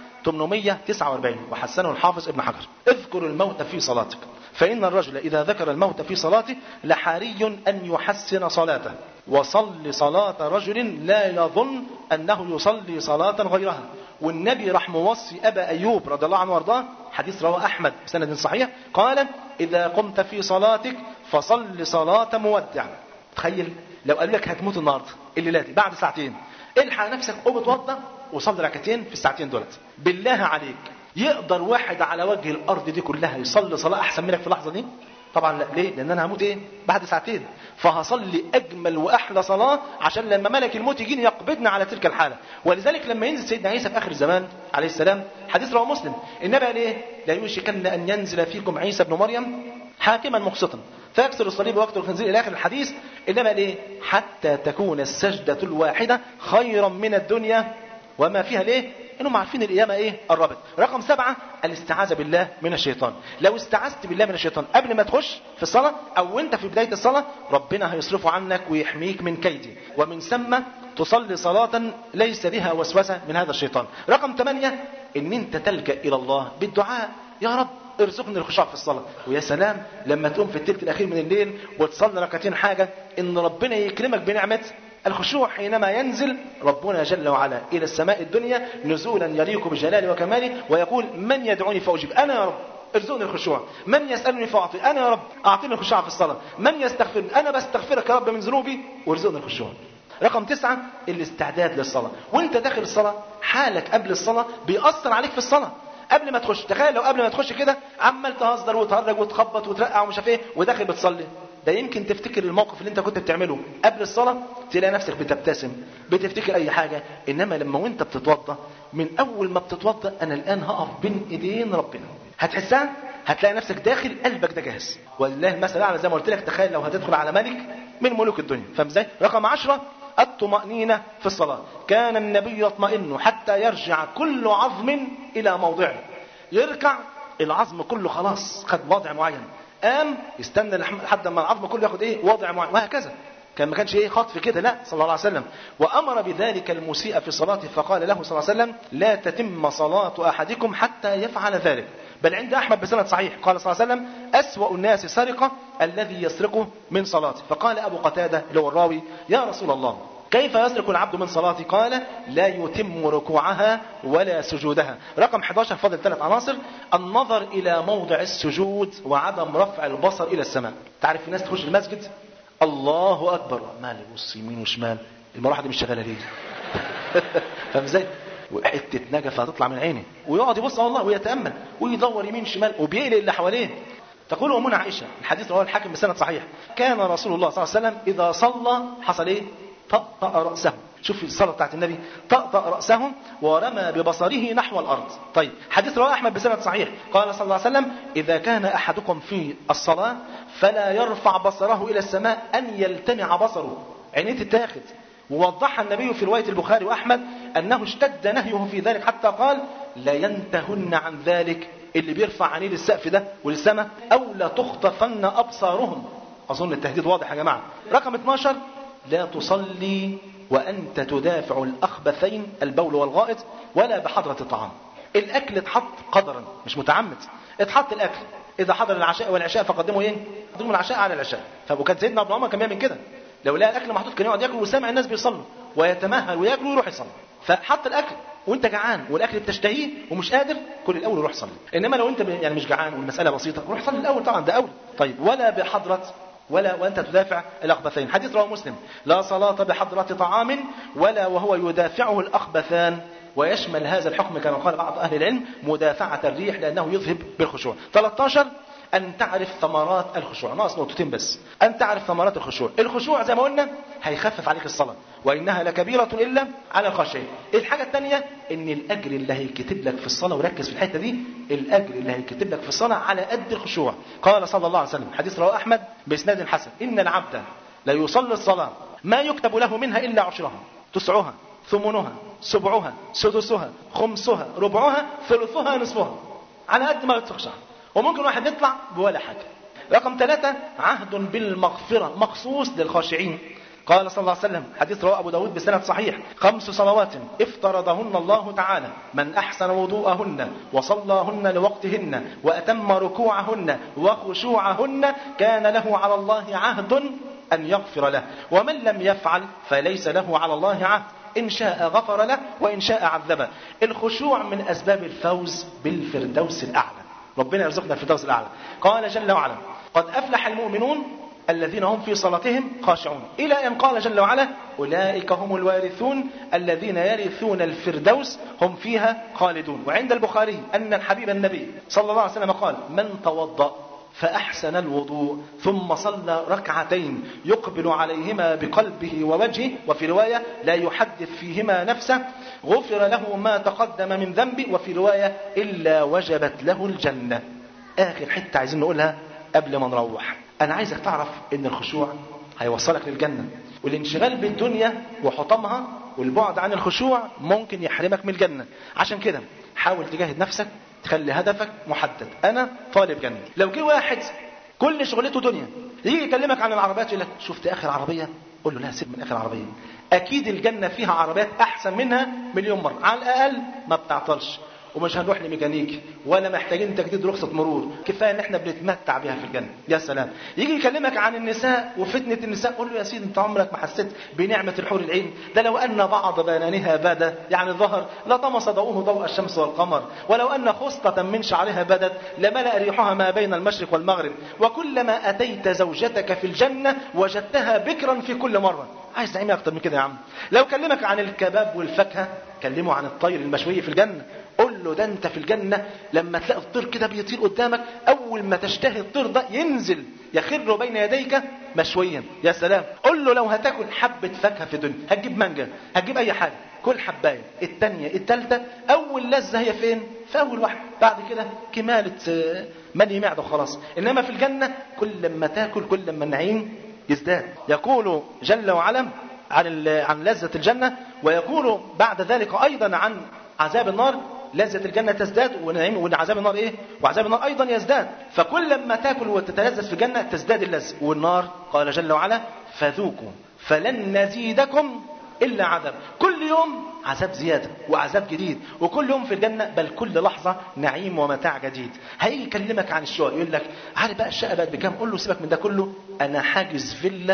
849 وحسنه الحافظ ابن حجر اذكر الموت في صلاتك فإن الرجل إذا ذكر الموت في صلاته لحري أن يحسن صلاته وصل صلاة رجل لا يظن أنه يصلي صلاة غيرها والنبي راح موصي أبا أيوب رضي الله عنه وارضاه حديث رواه أحمد بسند صحيح قال إذا قمت في صلاتك فصل صلاة مودع تخيل لو قال لك هتموت النهارده الليله دي بعد ساعتين الحق نفسك قوم اتوضى وصلي ركعتين في الساعتين دولت بالله عليك يقدر واحد على وجه الارض دي كلها يصلي صلاه احسن منك في اللحظه دي طبعا لا ليه لان انا هموت ايه بعد ساعتين فهصلي اجمل واحلى صلاه عشان لما ملك الموت يجيني يقبضني على تلك الحاله ولذلك لما ينزل سيدنا عيسى في اخر الزمان عليه السلام حديث رواه مسلم النبي قال ايه لا يوشكن ان ينزل فيكم عيسى ابن مريم حاكما مقسطا فيكسر الصليب ويقتل الخنزير الى اخر الحديث انما ليه حتى تكون السجده الواحده خيرا من الدنيا وما فيها ليه انهم عارفين القيامه ايه قربت رقم سبعة الاستعاذه بالله من الشيطان لو استعذت بالله من الشيطان قبل ما تخش في الصلاه او انت في بدايه الصلاه ربنا هيصرفه عنك ويحميك من كيدي ومن ثم تصلي صلاه ليس بها وسوسه من هذا الشيطان رقم ثمانية ان انت تلجا الى الله بالدعاء يا رب ارزقني الخشوع في الصلاة ويا سلام لما تقوم في التلت الأخير من الليل وتصلي ركعتين حاجة إن ربنا يكرمك بنعمة الخشوع حينما ينزل ربنا جل وعلا إلى السماء الدنيا نزولا يليق بجلاله وكماله ويقول من يدعوني فأجيب أنا يا رب ارزقني الخشوع من يسألني فأعطي أنا يا رب أعطيني الخشوع في الصلاة من يستغفرني أنا بستغفرك يا رب من ذنوبي وارزقني الخشوع رقم تسعة الاستعداد للصلاة وانت داخل الصلاة حالك قبل الصلاة بيأثر عليك في الصلاة قبل ما تخش تخيل لو قبل ما تخش كده عمال تهزر وتهرج وتخبط وترقع ومش عارف ايه وداخل بتصلي ده يمكن تفتكر الموقف اللي انت كنت بتعمله قبل الصلاة تلاقي نفسك بتبتسم بتفتكر اي حاجة انما لما وانت بتتوضى من اول ما بتتوضى انا الان هقف بين ايدين ربنا هتحسها هتلاقي نفسك داخل قلبك ده جاهز ولله المثل الاعلى زي ما قلت لك تخيل لو هتدخل على ملك من ملوك الدنيا فاهم ازاي رقم عشرة الطمأنينة في الصلاة كان النبي يطمئن حتى يرجع كل عظم إلى موضعه يركع العظم كله خلاص خد وضع معين قام يستنى لحد ما العظم كله ياخد ايه وضع معين وهكذا كان ما كانش ايه خطف كده لا صلى الله عليه وسلم وامر بذلك المسيء في صلاته فقال له صلى الله عليه وسلم لا تتم صلاه احدكم حتى يفعل ذلك بل عند احمد بسند صحيح قال صلى الله عليه وسلم اسوا الناس سرقه الذي يسرقه من صلاته فقال ابو قتاده اللي هو الراوي يا رسول الله كيف يسرق العبد من صلاته قال لا يتم ركوعها ولا سجودها رقم 11 فاضل ثلاث عناصر النظر إلى موضع السجود وعدم رفع البصر إلى السماء تعرف في ناس تخش المسجد الله أكبر مال يبص يمين وشمال المروحة دي مش شغالة ليه فاهم ازاي وحته نجفه هتطلع من عيني ويقعد يبص على الله ويتامل ويدور يمين شمال وبيقلق اللي حواليه تقول امنا عائشه الحديث رواه الحاكم بسند صحيح كان رسول الله صلى الله عليه وسلم اذا صلى حصل ايه طأطأ رأسه شوف الصلاة بتاعت النبي طأطأ رأسه ورمى ببصره نحو الأرض طيب حديث رواه أحمد بسند صحيح قال صلى الله عليه وسلم إذا كان أحدكم في الصلاة فلا يرفع بصره إلى السماء أن يلتمع بصره عينيه تتاخد ووضحها النبي في رواية البخاري وأحمد أنه اشتد نهيه في ذلك حتى قال لا ينتهن عن ذلك اللي بيرفع عينيه للسقف ده وللسماء أو لا تخطفن أبصارهم أظن التهديد واضح يا جماعة رقم 12 لا تصلي وأنت تدافع الأخبثين البول والغائط ولا بحضرة الطعام الأكل اتحط قدرا مش متعمد اتحط الأكل إذا حضر العشاء والعشاء فقدموا إيه؟ قدموا العشاء على العشاء فكان سيدنا ابن عمر كان بيعمل كده لو لقى الاكل محطوط كان يقعد ياكل وسامع الناس بيصلوا ويتمهل وياكل ويروح يصلي فحط الاكل وانت جعان والاكل بتشتهيه ومش قادر كل الاول وروح صلي انما لو انت يعني مش جعان والمساله بسيطه روح صلي الاول طبعا ده اول طيب ولا بحضره ولا وانت تدافع الاخبثين حديث رواه مسلم لا صلاه بحضره طعام ولا وهو يدافعه الاخبثان ويشمل هذا الحكم كما قال بعض اهل العلم مدافعه الريح لانه يذهب بالخشوع 13 أن تعرف ثمرات الخشوع ناقص نقطتين بس أن تعرف ثمرات الخشوع الخشوع زي ما قلنا هيخفف عليك الصلاة وإنها لكبيرة إلا على الخاشعين الحاجة الثانية إن الأجر اللي هيكتب لك في الصلاة وركز في الحتة دي الأجر اللي هيكتب لك في الصلاة على قد الخشوع قال صلى الله عليه وسلم حديث رواه أحمد بإسناد حسن إن العبد لا يصلي الصلاة ما يكتب له منها إلا عشرها تسعها ثمنها سبعها سدسها خمسها ربعها ثلثها نصفها على قد ما تخشع وممكن واحد يطلع بولا حاجة رقم ثلاثة عهد بالمغفرة مخصوص للخاشعين قال صلى الله عليه وسلم حديث رواه أبو داود بسند صحيح خمس صلوات افترضهن الله تعالى من أحسن وضوءهن وصلاهن لوقتهن وأتم ركوعهن وخشوعهن كان له على الله عهد أن يغفر له ومن لم يفعل فليس له على الله عهد إن شاء غفر له وإن شاء عذبه الخشوع من أسباب الفوز بالفردوس الأعلى ربنا يرزقنا الفردوس الأعلى قال جل وعلا قد أفلح المؤمنون الذين هم في صلاتهم خاشعون إلى أن قال جل وعلا أولئك هم الوارثون الذين يرثون الفردوس هم فيها خالدون وعند البخاري أن الحبيب النبي صلى الله عليه وسلم قال من توضأ فأحسن الوضوء ثم صلى ركعتين يقبل عليهما بقلبه ووجهه وفي رواية لا يحدث فيهما نفسه غفر له ما تقدم من ذنبه وفي رواية إلا وجبت له الجنة آخر حتة عايزين نقولها قبل ما نروح أنا عايزك تعرف إن الخشوع هيوصلك للجنة والانشغال بالدنيا وحطمها والبعد عن الخشوع ممكن يحرمك من الجنة عشان كده حاول تجاهد نفسك تخلي هدفك محدد انا طالب جنه لو جه واحد كل شغلته دنيا يجي يكلمك عن العربيات يقول لك شفت اخر عربيه قول له لا سيب من اخر عربيه اكيد الجنه فيها عربيات احسن منها مليون مره على الاقل ما بتعطلش ومش هنروح لميكانيكي ولا محتاجين تجديد رخصة مرور كفاية ان احنا بنتمتع بيها في الجنة يا سلام يجي يكلمك عن النساء وفتنة النساء قول له يا سيدي انت عمرك ما حسيت بنعمة الحور العين ده لو ان بعض بنانها بدا يعني ظهر لطمس ضوءه ضوء الشمس والقمر ولو ان خصلة من شعرها بدت لملأ ريحها ما بين المشرق والمغرب وكلما اتيت زوجتك في الجنة وجدتها بكرا في كل مرة عايز نعيم اكتر من كده يا عم لو كلمك عن الكباب والفاكهة كلمه عن الطير المشوي في الجنة قول له ده انت في الجنة لما تلاقي الطير كده بيطير قدامك اول ما تشتهي الطير ده ينزل يخر بين يديك مشويا يا سلام قول له لو هتاكل حبة فاكهة في الدنيا هتجيب مانجا هتجيب اي حاجة كل حباية التانية التالتة اول لذة هي فين في اول واحد بعد كده كمالة ملي معدة خلاص انما في الجنة كل ما تاكل كل ما النعيم يزداد يقول جل وعلا عن عن لذة الجنة ويقول بعد ذلك أيضا عن عذاب النار لذة الجنة تزداد ونعيم وعذاب النار إيه؟ وعذاب النار أيضا يزداد فكل ما تاكل وتتلذذ في الجنة تزداد اللذة والنار قال جل وعلا فذوقوا فلن نزيدكم إلا عذاب كل يوم عذاب زيادة وعذاب جديد وكل يوم في الجنة بل كل لحظة نعيم ومتاع جديد هيجي يكلمك عن الشقق يقول لك عارف بقى الشقة بقت بكام قول له سيبك من ده كله أنا حاجز فيلا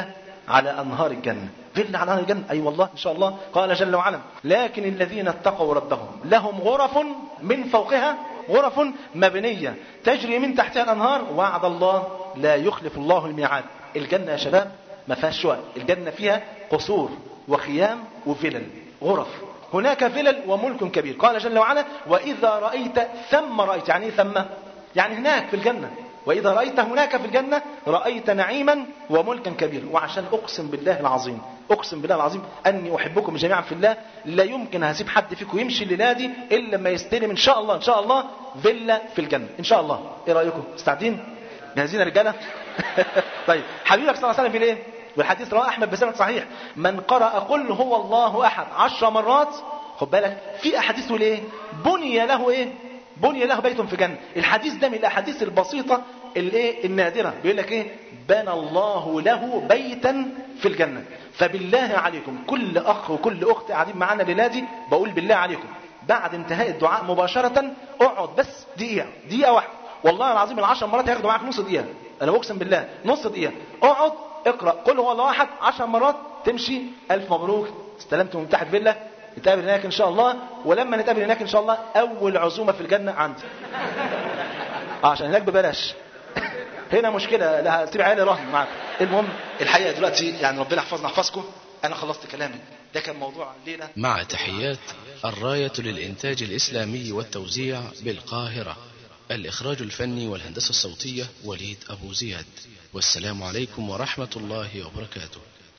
على أنهار الجنة فيلا على أنهار الجنة أي أيوة والله إن شاء الله قال جل وعلا لكن الذين اتقوا ربهم لهم غرف من فوقها غرف مبنية تجري من تحتها الأنهار وعد الله لا يخلف الله الميعاد الجنة يا شباب ما فيهاش شقق الجنة فيها قصور وخيام وفلل غرف هناك فلل وملك كبير قال جل وعلا وإذا رأيت ثم رأيت يعني إيه ثم يعني هناك في الجنة وإذا رأيت هناك في الجنة رأيت نعيما وملكا كبيرا وعشان أقسم بالله العظيم أقسم بالله العظيم أني أحبكم جميعا في الله لا يمكن هسيب حد فيكم يمشي الليلة دي إلا لما يستلم إن شاء الله إن شاء الله فيلا في الجنة إن شاء الله إيه رأيكم مستعدين جاهزين يا رجالة طيب حبيبك صلى الله عليه وسلم بيقول إيه والحديث رواه أحمد بسند صحيح من قرأ قل هو الله أحد عشر مرات خد بالك في أحاديث تقول إيه بني له إيه بني له بيت في جنة الحديث ده من الأحاديث البسيطة الايه النادرة بيقول لك ايه بنى الله له بيتا في الجنة فبالله عليكم كل اخ وكل اخت قاعدين معانا لنادي بقول بالله عليكم بعد انتهاء الدعاء مباشرة اقعد بس دقيقة دقيقة واحدة والله العظيم العشر مرات هياخدوا معاك نص دقيقة انا بقسم بالله نص دقيقة اقعد اقرأ قل هو الله احد عشر مرات تمشي الف مبروك استلمت مفتاح الفيلا نتقابل هناك ان شاء الله ولما نتقابل هناك ان شاء الله اول عزومة في الجنة عندي آه عشان هناك ببلاش هنا مشكلة لا سيب عيالي رهن معاك المهم الحقيقة دلوقتي يعني ربنا يحفظنا يحفظكم أنا خلصت كلامي ده كان موضوع الليلة مع تحيات الراية للإنتاج الإسلامي والتوزيع بالقاهرة الإخراج الفني والهندسة الصوتية وليد أبو زياد والسلام عليكم ورحمة الله وبركاته